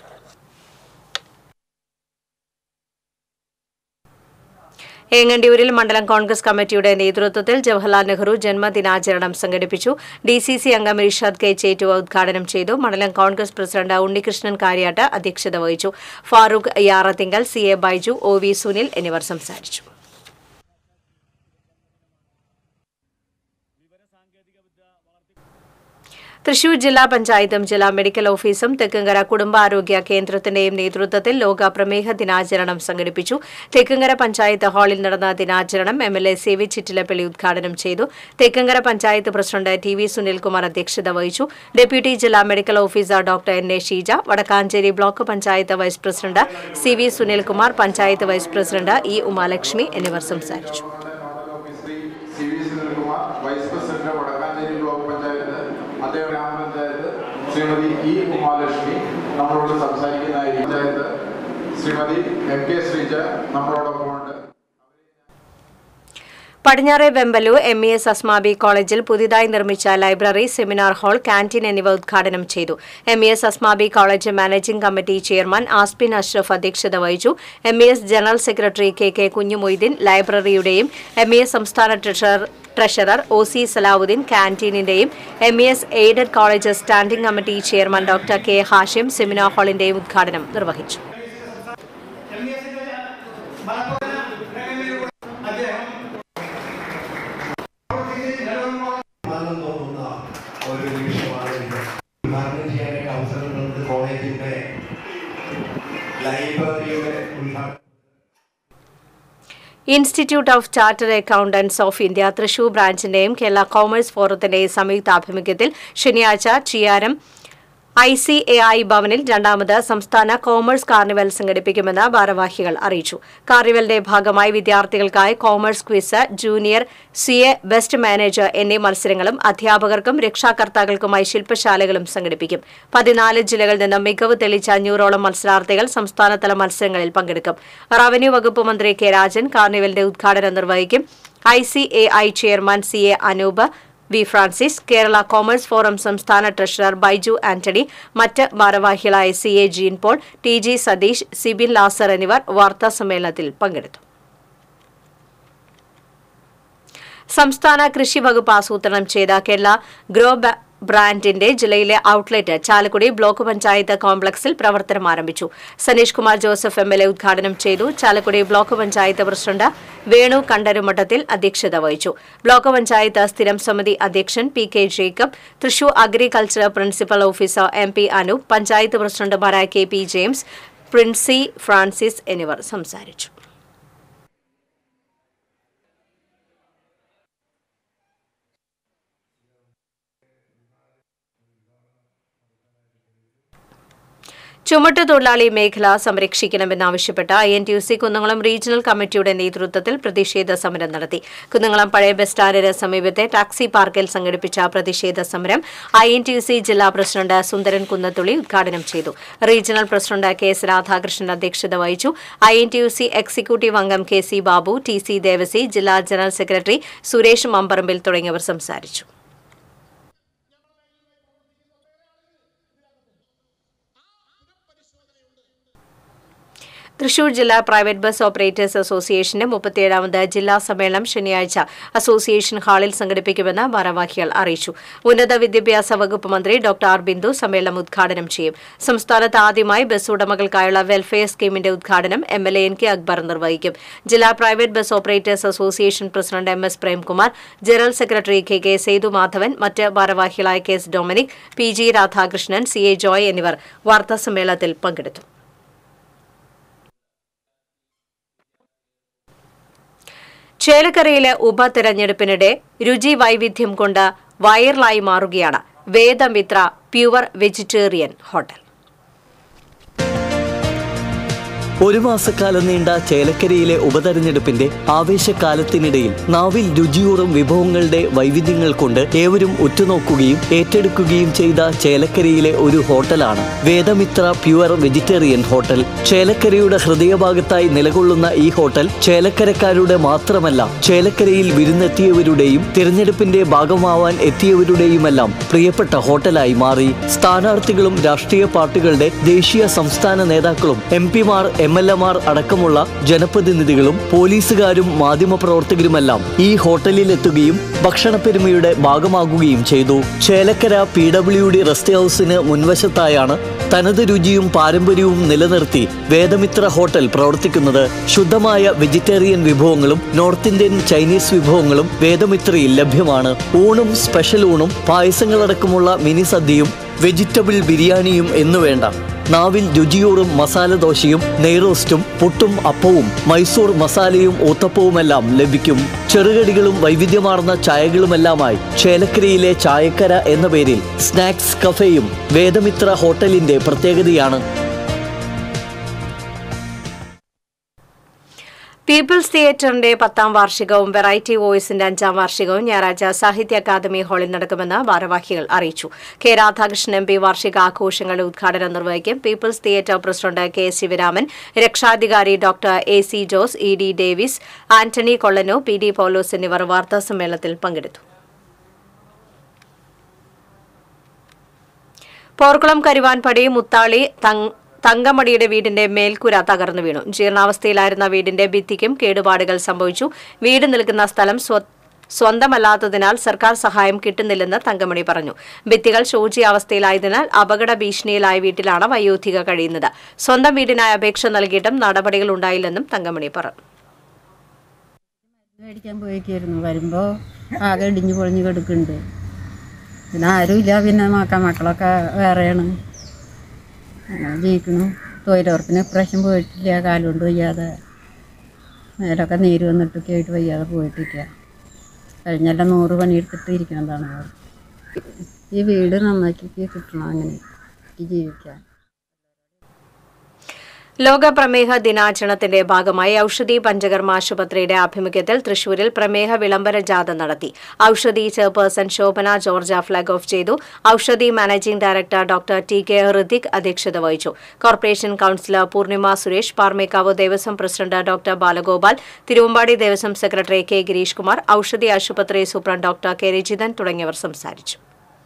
ഏങ്ങണ്ടിയൂരിൽ മണ്ഡലം കോൺഗ്രസ് കമ്മിറ്റിയുടെ നേതൃത്വത്തിൽ ജവഹർലാൽ നെഹ്റു ജന്മദിനാചരണം സംഘടിപ്പിച്ചു ഡി സി സി അംഗം ഇർഷാദ് കെ ചേറ്റുവ ഉദ്ഘാടനം ചെയ്തു മണ്ഡലം കോൺഗ്രസ് പ്രസിഡന്റ് ഉണ്ണികൃഷ്ണൻ കാര്യാട്ട് അധ്യക്ഷത വഹിച്ചു Farook Yarathinkal C A Baiju O V Sunil എന്നിവർ സംസാരിച്ചു തൃശൂർ ജില്ലാ പഞ്ചായത്തും ജില്ലാ മെഡിക്കൽ ഓഫീസും തെക്കുംകര കുടുംബാരോഗ്യ കേന്ദ്രത്തിന്റെയും നേതൃത്വത്തിൽ ലോക പ്രമേഹ ദിനാചരണം സംഘടിപ്പിച്ചു തെക്കുംകര പഞ്ചായത്ത് ഹാളിൽ നടന്ന ദിനാചരണം M L A C V Chittilappally ഉദ്ഘാടനം ചെയ്തു Thekkumkara panchayat president T V Sunilkumar അധ്യക്ഷത വഹിച്ചു ഡെപ്യൂട്ടി ജില്ലാ medical officer doctor N A Sheeja Vadakkanchery block panchayat vice president C V Sunilkumar panchayat vice president E Umalakshmi എന്നിവർ സംസാരിച്ചു C V Sunilkumar vice president Vadakkanchery block panchayat അദ്ദേഹം ഗ്രാമപഞ്ചായത്ത് ശ്രീമതി ഇ ഉമാലക്ഷ്മി നമ്മളോട് സംസാരിക്കുന്നതായിരിക്കും പഞ്ചായത്ത് ശ്രീമതി എം കെ ശ്രീജ നമ്മളോടൊപ്പം ഉണ്ട് പടിഞ്ഞാറെ വെമ്പലു എം ഇ എസ് അസ്മാബി കോളേജിൽ പുതിയതായി നിർമ്മിച്ച ലൈബ്രറി സെമിനാർ ഹാൾ ക്യാന്റീൻ എന്നിവ ഉദ്ഘാടനം ചെയ്തു M E S Asmabi college managing committee chairman Aspin Ashraf അധ്യക്ഷത വഹിച്ചു M E S general secretary K K Kunhimoideen ലൈബ്രറിയുടെയും എം ഇ എസ് സംസ്ഥാന treasurer treasurer O C Salahuddin ക്യാന്റീനിന്റെയും M E S aided college standing committee chairman doctor K Hashim seminar ഹാളിന്റെയും ഉദ്ഘാടനം നിർവഹിച്ചു ഒരു നിമിഷമാണ് ഇത് ഉദ്ഘാടനം ചെയ്യാനായിട്ട് അവസരം തന്നത് കോളേജിന്റെ ലൈബ്രറിയുടെ ഉദ്ഘാടനം institute of chartered accountants of India Thrissur ബ്രാഞ്ചിന്റെയും കേരള കോമേഴ്സ് ഫോറത്തിന്റെയും സംയുക്താഭിമുഖ്യത്തിൽ ശനിയാഴ്ച Chiyaram I C A I ഭവനിൽ രണ്ടാമത് സംസ്ഥാന കോമേഴ്സ് കാർണിവൽ സംഘടിപ്പിക്കുമെന്ന് ഭാരവാഹികൾ അറിയിച്ചു കാർണിവലിന്റെ ഭാഗമായി വിദ്യാർത്ഥികൾക്കായി commerce quiz junior C A best manager എന്നീ മത്സരങ്ങളും അധ്യാപകർക്കും രക്ഷാകർത്താക്കൾക്കുമായി ശില്പശാലകളും സംഘടിപ്പിക്കും പതിനാല് ജില്ലകളിൽ നിന്നും മികവ് തെളിയിച്ച അഞ്ഞൂറോളം മത്സരാർത്ഥികൾ സംസ്ഥാനതല മത്സരങ്ങളിൽ പങ്കെടുക്കും റവന്യൂ വകുപ്പ് മന്ത്രി കെ രാജൻ കാർണിവലിന്റെ ഉദ്ഘാടനം നിർവഹിക്കും I C A I chairman C A Anoop V Francis Kerala commerce forum സംസ്ഥാന ട്രഷറർ ബൈജു ആന്റണി മറ്റ് ഭാരവാഹികളായ C A Jean Paul T G Satheesh Sibin Lazar എന്നിവർ വാർത്താസമ്മേളനത്തിൽ പങ്കെടുത്തു സംസ്ഥാന കൃഷി വകുപ്പ് ആസൂത്രണം ചെയ്ത കേരള ഗ്രോ ബ- ബ്രാൻഡിന്റെ ജില്ലയിലെ ഔട്ട്ലെറ്റ് ചാലക്കുടി ബ്ലോക്ക് പഞ്ചായത്ത് കോംപ്ലക്സിൽ പ്രവർത്തനം ആരംഭിച്ചു Saneesh Kumar Joseph M L A ഉദ്ഘാടനം ചെയ്തു ചാലക്കുടി ബ്ലോക്ക് പഞ്ചായത്ത് പ്രസിഡന്റ് വേണു കണ്ടരുമഠത്തിൽ അധ്യക്ഷത വഹിച്ചു ബ്ലോക്ക് പഞ്ചായത്ത് സ്ഥിരം സമിതി അധ്യക്ഷൻ P K Jacob Thrissur agriculture principal officer M P Anoop panchayat പ്രസിഡന്റുമാരായ കെ പി ജെയിംസ് പ്രിൻസി ഫ്രാൻസിസ് എന്നിവർ സംസാരിച്ചു ചുമട്ടുതൊഴിലാളി മേഖല സംരക്ഷിക്കണമെന്നാവശ്യപ്പെട്ട് I N T U C Kunnamkulam regional കമ്മിറ്റിയുടെ നേതൃത്വത്തിൽ പ്രതിഷേധ സമരം നടത്തി കുന്നംകുളം പഴയ ബസ് സ്റ്റാൻഡിന് സമീപത്തെ ടാക്സി പാർക്കിൽ സംഘടിപ്പിച്ച പ്രതിഷേധ സമരം I N T U C ജില്ലാ പ്രസിഡന്റ് സുന്ദരൻ കുന്നത്തുള്ളി ഉദ്ഘാടനം ചെയ്തു regional president K S Radhakrishnan അധ്യക്ഷത വഹിച്ചു I N T U C executive അംഗം K C Babu T C Devasi ജില്ലാ ജനറൽ സെക്രട്ടറി സുരേഷ് മമ്പറമ്പിൽ തുടങ്ങിയവർ സംസാരിച്ചു തൃശൂർ ജില്ലാ പ്രൈവറ്റ് ബസ് ഓപ്പറേറ്റേഴ്സ് അസോസിയേഷന്റെ മുപ്പത്തിയേഴാമത് ജില്ലാ സമ്മേളനം ശനിയാഴ്ച അസോസിയേഷൻ ഹാളിൽ സംഘടിപ്പിക്കുമെന്ന് ഭാരവാഹികൾ അറിയിച്ചു ഉന്നത വിദ്യാഭ്യാസ വകുപ്പ് മന്ത്രി ഡോക്ടർ ആർ ബിന്ദു സമ്മേളനം ഉദ്ഘാടനം ചെയ്യും സംസ്ഥാനത്ത് ആദ്യമായി ബസ് ഉടമകൾക്കായുള്ള വെൽഫെയർ സ്കീമിന്റെ ഉദ്ഘാടനം M L A N K Akbar നിർവഹിക്കും ജില്ലാ private bus operators association president M S Premkumar general secretary K K Sethumadhavan മറ്റ് ഭാരവാഹികളായ K S Dominic P G Radhakrishnan C A Joy എന്നിവർ വാർത്താസമ്മേളനത്തിൽ പങ്കെടുത്തു ചേലക്കരയിലെ ഉപതെരഞ്ഞെടുപ്പിനിടെ രുചി വൈവിധ്യം കൊണ്ട് വൈറലായി മാറുകയാണ് വേദമിത്ര പ്യുവർ വെജിറ്റേറിയൻ ഹോട്ടൽ ഒരു മാസക്കാലം നീണ്ട ചേലക്കരയിലെ ഉപതെരഞ്ഞെടുപ്പിന്റെ ആവേശകാലത്തിനിടയിൽ നാവിൽ രുചിയൂറും വിഭവങ്ങളുടെ വൈവിധ്യങ്ങൾ കൊണ്ട് ഏവരും ഉറ്റുനോക്കുകയും ഏറ്റെടുക്കുകയും ചെയ്ത ചേലക്കരയിലെ ഒരു ഹോട്ടലാണ് വേദമിത്ര പ്യുവർ വെജിറ്റേറിയൻ ഹോട്ടൽ ചേലക്കരയുടെ ഹൃദയഭാഗത്തായി നിലകൊള്ളുന്ന ഈ ഹോട്ടൽ ചേലക്കരക്കാരുടെ മാത്രമല്ല ചേലക്കരയിൽ വിരുന്നെത്തിയവരുടെയും തിരഞ്ഞെടുപ്പിന്റെ ഭാഗമാവാൻ എത്തിയവരുടെയുമെല്ലാം പ്രിയപ്പെട്ട ഹോട്ടലായി മാറി സ്ഥാനാർത്ഥികളും രാഷ്ട്രീയ പാർട്ടികളുടെ ദേശീയ സംസ്ഥാന നേതാക്കളും എം പിമാർ എം എൽ എമാർ അടക്കമുള്ള ജനപ്രതിനിധികളും പോലീസുകാരും മാധ്യമപ്രവർത്തകരുമെല്ലാം ഈ ഹോട്ടലിൽ എത്തുകയും ഭക്ഷണപ്പെരുമയുടെ ഭാഗമാകുകയും ചെയ്തു Chelakkara P W D rest ഹൗസിന് മുൻവശത്തായാണ് തനത് രുചിയും പാരമ്പര്യവും നിലനിർത്തി വേദമിത്ര ഹോട്ടൽ പ്രവർത്തിക്കുന്നത് ശുദ്ധമായ വെജിറ്റേറിയൻ വിഭവങ്ങളും നോർത്ത് ഇന്ത്യൻ ചൈനീസ് വിഭവങ്ങളും വേദമിത്രയിൽ ലഭ്യമാണ് ഊണും സ്പെഷ്യൽ ഊണും പായസങ്ങളടക്കമുള്ള മിനി സദ്യയും വെജിറ്റബിൾ ബിരിയാണിയും എന്നുവേണ്ട നാവിൽ രുചിയൂറും മസാല ദോശയും നെയ്റോസ്റ്റും പുട്ടും അപ്പവും മൈസൂർ മസാലയും ഊത്തപ്പവുമെല്ലാം ലഭിക്കും ചെറുകടികളും വൈവിധ്യമാർന്ന ചായകളുമെല്ലാമായി ചേലക്കരയിലെ ചായക്കര എന്ന പേരിൽ സ്നാക്സ് കഫേയും വേദമിത്ര ഹോട്ടലിന്റെ പ്രത്യേകതയാണ് പി പീപ്പിൾസ് തിയേറ്ററിന്റെ പത്താം വാർഷികവും വെറൈറ്റി വോയിസിന്റെ അഞ്ചാം വാർഷികവും ഞായറാഴ്ച സാഹിത്യ അക്കാദമി ഹാളിൽ നടക്കുമെന്ന് ഭാരവാഹികൾ അറിയിച്ചു കെ രാധാകൃഷ്ണൻ എം പി വാർഷിക ആഘോഷങ്ങളുടെ ഉദ്ഘാടനം നിർവഹിക്കും people's theatre president K Sivaraman രക്ഷാധികാരി doctor A C Jose E D Davis Antony Kollano P D Paulose എന്നിവർ വാർത്താസമ്മേളനത്തിൽ പങ്കെടുത്തു പോർക്കുളം കരുവാൻപടി മുത്താളി തങ് തങ്കമടിയുടെ വീടിന്റെ മേൽക്കുര തകർന്നു വീണു ജീർണാവസ്ഥയിലായിരുന്ന വീടിന്റെ ഭിത്തിക്കും കേടുപാടുകൾ സംഭവിച്ചു വീട് നിൽക്കുന്ന സ്ഥലം സ്വ സ്വന്തമല്ലാത്തതിനാൽ സർക്കാർ സഹായം കിട്ടുന്നില്ലെന്ന് തങ്കമണി പറഞ്ഞു ഭിത്തികൾ ശോചിയാവസ്ഥയിലായതിനാൽ അപകട ഭീഷണിയിലായ വീട്ടിലാണ് വയോധിക കഴിയുന്നത് സ്വന്തം വീടിനായി അപേക്ഷ നൽകിയിട്ടും നടപടികൾ ഉണ്ടായില്ലെന്നും തങ്കമണി പറഞ്ഞു മേടിക്കാൻ പോയേക്കായിരുന്നു വരുമ്പോൾ ആകെ ഇടിഞ്ഞു പൊളിഞ്ഞു കിടക്കുന്നുണ്ട് പിന്നെ ആരുമില്ല പിന്നെ മക്ക മക്കളൊക്കെ വേറെയാണ് അങ്ങനെ ജീവിക്കണു തൊഴിലുറപ്പിന് ഇപ്രാവശ്യം പോയിട്ടില്ല കാലുകൊണ്ട് വയ്യാതെ മേലൊക്കെ നീര് വന്നിട്ടൊക്കെ ആയിട്ട് വയ്യാതെ പോയിട്ടില്ല കഴിഞ്ഞെല്ലാം നൂറ് പണിയെടുത്തിട്ട് ഇരിക്കണതാണ് അവർ ഈ വീട് നന്നാക്കി കിട്ടണം അങ്ങനെ എനിക്ക് ജീവിക്കാൻ ലോക പ്രമേഹ ദിനാചരണത്തിന്റെ ഭാഗമായി ഔഷധി പഞ്ചകർമ്മ ആശുപത്രിയുടെ ആഭിമുഖ്യത്തിൽ തൃശൂരിൽ പ്രമേഹ വിളംബര ജാഥ നടത്തി Oushadhi chairperson Shobhana George flag off ചെയ്തു Oushadhi managing director doctor T K Hrithik അധ്യക്ഷത വഹിച്ചു corporation councillor Poornima Suresh Paramekkavu Devaswom president doctor Balagopal Thiruvambadi Devaswom secretary K Girish Kumar Oushadhi ആശുപത്രി സൂപ്രണ്ട് ഡോക്ടർ കെ രജിതൻ തുടങ്ങിയവർ സംസാരിച്ചു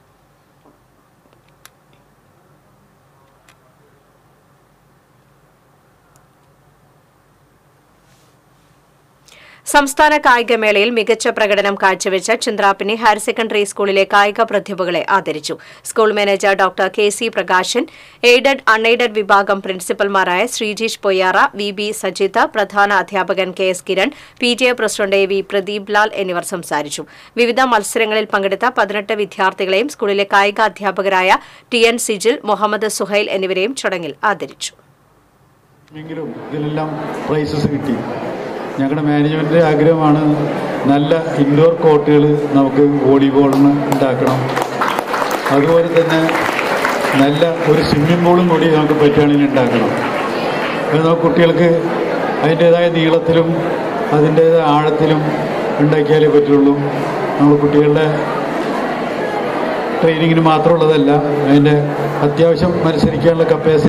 സംസ്ഥാന കായികമേളയിൽ മികച്ച പ്രകടനം കാഴ്ചവെച്ച ചന്ദ്രാപ്പിനി ഹയർ സെക്കൻഡറി സ്കൂളിലെ കായിക പ്രതിഭകളെ ആദരിച്ചു school manager doctor K C Prakashan aided unaided വിഭാഗം പ്രിൻസിപ്പൽമാരായ ശ്രീജീഷ് പൊയ്യാറ വി ബി സജിത പ്രധാന അധ്യാപകൻ K S Kiran P T A president A V Pradeep Lal എന്നിവർ സംസാരിച്ചു വിവിധ മത്സരങ്ങളിൽ പങ്കെടുത്ത പതിനെട്ട് വിദ്യാർത്ഥികളെയും സ്കൂളിലെ കായിക അധ്യാപകരായ ടി എൻ സിജിൽ മുഹമ്മദ് സുഹൈൽ എന്നിവരെയും ചടങ്ങിൽ ആദരിച്ചു എങ്കിലും ഇതിലെല്ലാം പ്രൈസസ് കിട്ടി ഞങ്ങളുടെ മാനേജ്മെൻറ്റിൻ്റെ ആഗ്രഹമാണ് നല്ല ഇൻഡോർ കോർട്ടുകൾ നമുക്ക് വോളിബോളിന് ഉണ്ടാക്കണം അതുപോലെ തന്നെ നല്ല ഒരു സ്വിമ്മിംഗ് പൂളും കൂടി നമുക്ക് പറ്റുകയാണെങ്കിൽ ഉണ്ടാക്കണം അപ്പോൾ നമുക്ക് കുട്ടികൾക്ക് അതിൻ്റേതായ നീളത്തിലും അതിൻ്റേതായ ആഴത്തിലും ഉണ്ടാക്കിയാലേ പറ്റുള്ളൂ നമ്മൾ കുട്ടികളുടെ ട്രെയിനിങ്ങിന് മാത്രമുള്ളതല്ല അതിൻ്റെ അത്യാവശ്യം മത്സരിക്കാനുള്ള കപ്പാസിറ്റി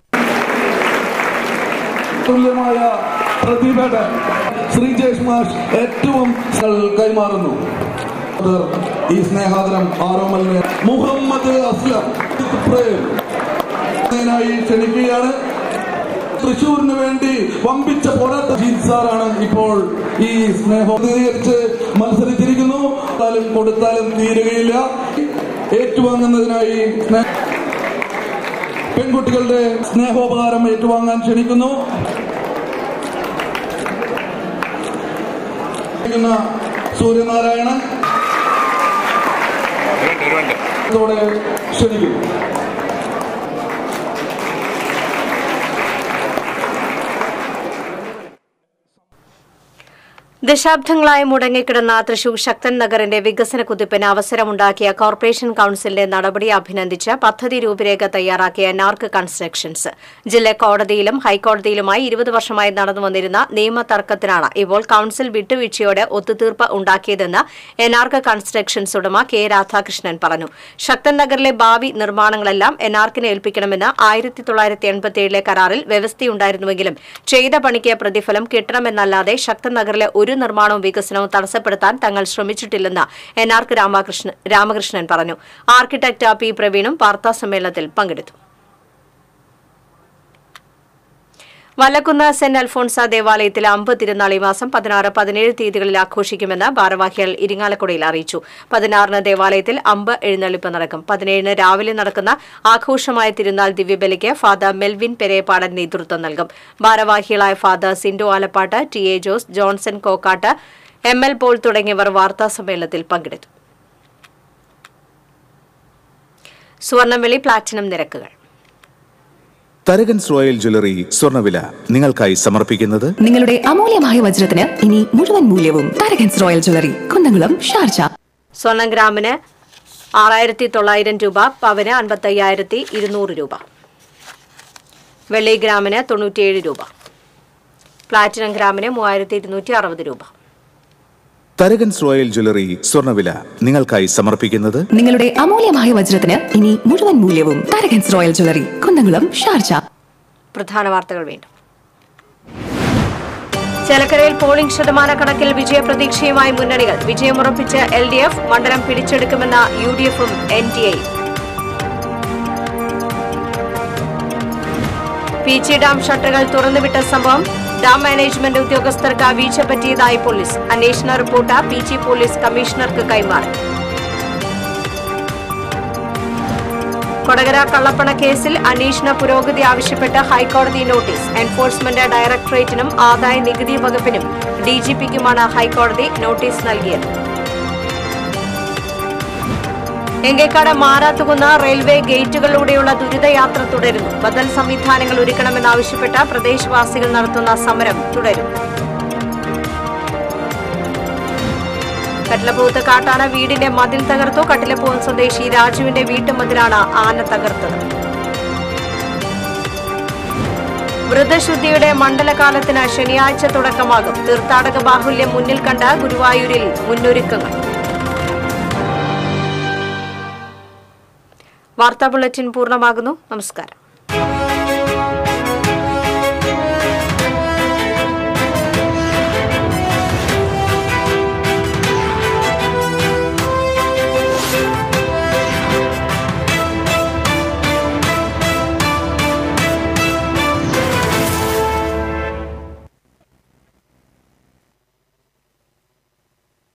തുല്യമായ പ്രതിഭയുടെ ശ്രീജേഷ് മാഷ് ഏറ്റവും സൽ- കൈമാറുന്നു അത് ഈ സ്നേഹാദരം ആരോമലിന് മുഹമ്മദ് അസ്ലം പ്രേം ഇതിനായി ക്ഷണിക്കുകയാണ് തൃശൂരിന് വേണ്ടി വമ്പിച്ച പോരാട്ട ജീത് സാറാണ് ഇപ്പോൾ ഈ സ്നേഹം പ്രതിനിധീകരിച്ച് മത്സരിച്ചിരിക്കുന്നു കൊടുത്താലും കൊടുത്താലും തീരുകയില്ല ഏറ്റുവാങ്ങുന്നതിനായി സ്നേഹ പെൺകുട്ടികളുടെ സ്നേഹോപകാരം ഏറ്റുവാങ്ങാൻ ക്ഷണിക്കുന്നു ക്ഷണിക്കുന്ന സൂര്യനാരായണൻ ത്തോടെ ക്ഷണിക്കുന്നു ദശാബ്ദങ്ങളായി മുടങ്ങിക്കിടന്ന തൃശൂർ ശക്തൻ നഗറിന്റെ വികസന കുതിപ്പിന് അവസരമുണ്ടാക്കിയ കോർപ്പറേഷൻ കൌൺസിലിന്റെ നടപടി അഭിനന്ദിച്ച് പദ്ധതി രൂപരേഖ തയ്യാറാക്കിയ നാർക്ക് കൺസ്ട്രക്ഷൻസ് ജില്ലാ കോടതിയിലും ഹൈക്കോടതിയിലുമായി ഇരുപത് വർഷമായി നടന്നുവന്നിരുന്ന നിയമ തർക്കത്തിനാണ് ഇപ്പോൾ കൌൺസിൽ വിട്ടുവീഴ്ചയോടെ ഒത്തുതീർപ്പ് ഉണ്ടാക്കിയതെന്ന് എൻആർക്ക് കൺസ്ട്രക്ഷൻസ് ഉടമ കെ രാധാകൃഷ്ണൻ പറഞ്ഞു ശക്തൻ നഗറിലെ ഭാവി നിർമ്മാണങ്ങളെല്ലാം എൻആർക്കിനെ ഏൽപ്പിക്കണമെന്ന് ആയിരത്തി തൊള്ളായിരത്തി എൺപത്തിയേഴിലെ കരാറിൽ വ്യവസ്ഥയുണ്ടായിരുന്നുവെങ്കിലും ചെയ്ത പണിക്ക് പ്രതിഫലം കിട്ടണമെന്നല്ലാതെ ശക്തൻ നഗറിലെ ഒരു നിർമ്മാണവും വികസനവും തടസ്സപ്പെടുത്താൻ തങ്ങൾ ശ്രമിച്ചിട്ടില്ലെന്ന് എൻ ആർക്ക് രാമകൃഷ്ണൻ രാമകൃഷ്ണൻ പറഞ്ഞു ആർക്കിടെക്ട് പി പ്രവീണും വാർത്താസമ്മേളനത്തിൽ പങ്കെടുത്തു വല്ലക്കുന്ന് സെന്റ് അൽഫോൺസ ദേവാലയത്തിലെ അമ്പ് തിരുനാൾ ഈ മാസം പതിനാറ് പതിനേഴ് തീയതികളിൽ ആഘോഷിക്കുമെന്ന് ഭാരവാഹികൾ ഇരിങ്ങാലക്കുടയിൽ അറിയിച്ചു പതിനാറിന് ദേവാലയത്തിൽ അമ്പ് എഴുന്നള്ളിപ്പ് നടക്കും പതിനേഴിന് രാവിലെ നടക്കുന്ന ആഘോഷമായ തിരുനാൾ ദിവ്യബലിക്ക് ഫാദർ മെൽവിൻ പെരേപ്പാടൻ നേതൃത്വം നൽകും ഭാരവാഹികളായ father Sindo Alappatt T A Jose Johnson Kokkat M L Paul തുടങ്ങിയവർ വാർത്താസമ്മേളനത്തിൽ പങ്കെടുത്തു സ്വർണ്ണവിളി പ്ലാറ്റിനം നിരക്കുകൾ തരകൻസ് റോയൽ ജ്വല്ലറി സ്വർണ്ണവില നിങ്ങൾക്കായി സമർപ്പിക്കുന്നത് നിങ്ങളുടെ അമൂല്യമായ വജ്രത്തിന് ഇനി മുഴുവൻ മൂല്യവും Tharakans royal jewellery Kunnamkulam Sharjah സ്വർണം ഗ്രാമിന് ആറായിരത്തി തൊള്ളായിരം രൂപ പവന് അൻപത്തയ്യായിരത്തി ഇരുന്നൂറ് രൂപ വെള്ളി ഗ്രാമിന് തൊണ്ണൂറ്റിയേഴ് രൂപ പ്ലാറ്റിനം ഗ്രാമിന് മൂവായിരത്തി ഇരുന്നൂറ്റി അറുപത് രൂപ തരകൻസ് റോയൽ ജ്വല്ലറി സ്വർണ്ണവില നിങ്ങൾക്കായി സമർപ്പിക്കുന്നത് നിങ്ങളുടെ അമൂല്യമായ വജ്രത്തിന് ഇനി മുഴുവൻ മൂല്യവും Tharakans royal jewellery Kunnamkulam Sharjah പ്രധാന വാർത്തകൾ വീണ്ടും ചേലക്കരയിൽ പോളിംഗ് ശതമാന കണക്കിൽ വിജയപ്രതീക്ഷയുമായി മുന്നണികൾ വിജയമുറപ്പിച്ച് എൽ ഡി എഫ് മണ്ഡലം പിടിച്ചെടുക്കുമെന്ന യു ഡി എഫും എൻ ഡി എയും പി ജി ഡാം ഷട്ടറുകൾ തുറന്നുവിട്ട സംഭവം ഡാം മാനേജ്മെന്റ് ഉദ്യോഗസ്ഥർക്ക് വീഴ്ച പറ്റിയതായി പോലീസ് അന്വേഷണ റിപ്പോർട്ട് പി ജി പോലീസ് കമ്മീഷണർക്ക് കൈമാറി കൊടകര കള്ളപ്പണ കേസിൽ അന്വേഷണ പുരോഗതി ആവശ്യപ്പെട്ട് ഹൈക്കോടതി നോട്ടീസ് എൻഫോഴ്സ്മെന്റ് ഡയറക്ടറേറ്റിനും ആദായ നികുതി വകുപ്പിനും ഡിജിപിക്കുമാണ് ഹൈക്കോടതി നോട്ടീസ് നൽകിയത് എങ്കേക്കാട് മാറാത്തുകുന്ന് റെയിൽവേ ഗേറ്റുകളിലൂടെയുള്ള ദുരിതയാത്ര തുടരുന്നു ബദൽ സംവിധാനങ്ങൾ ഒരുക്കണമെന്നാവശ്യപ്പെട്ട് പ്രദേശവാസികൾ നടത്തുന്ന സമരം തുടരുന്നു കട്ടിലപ്പൂത്ത് കാട്ടാന വീടിന്റെ മതിൽ തകർത്തു കട്ടിലപ്പൂവൻ സ്വദേശി രാജുവിന്റെ വീട്ടുമതിലാണ് ആന തകർത്തത് വ്രതശുദ്ധിയുടെ മണ്ഡലകാലത്തിന് ശനിയാഴ്ച തുടക്കമാകും തീർത്ഥാടക ബാഹുല്യം മുന്നിൽ കണ്ട ഗുരുവായൂരിൽ മുന്നൊരുക്കങ്ങൾ വാർത്താ ബുള്ളറ്റിൻ പൂർണ്ണമാകുന്നു നമസ്കാരം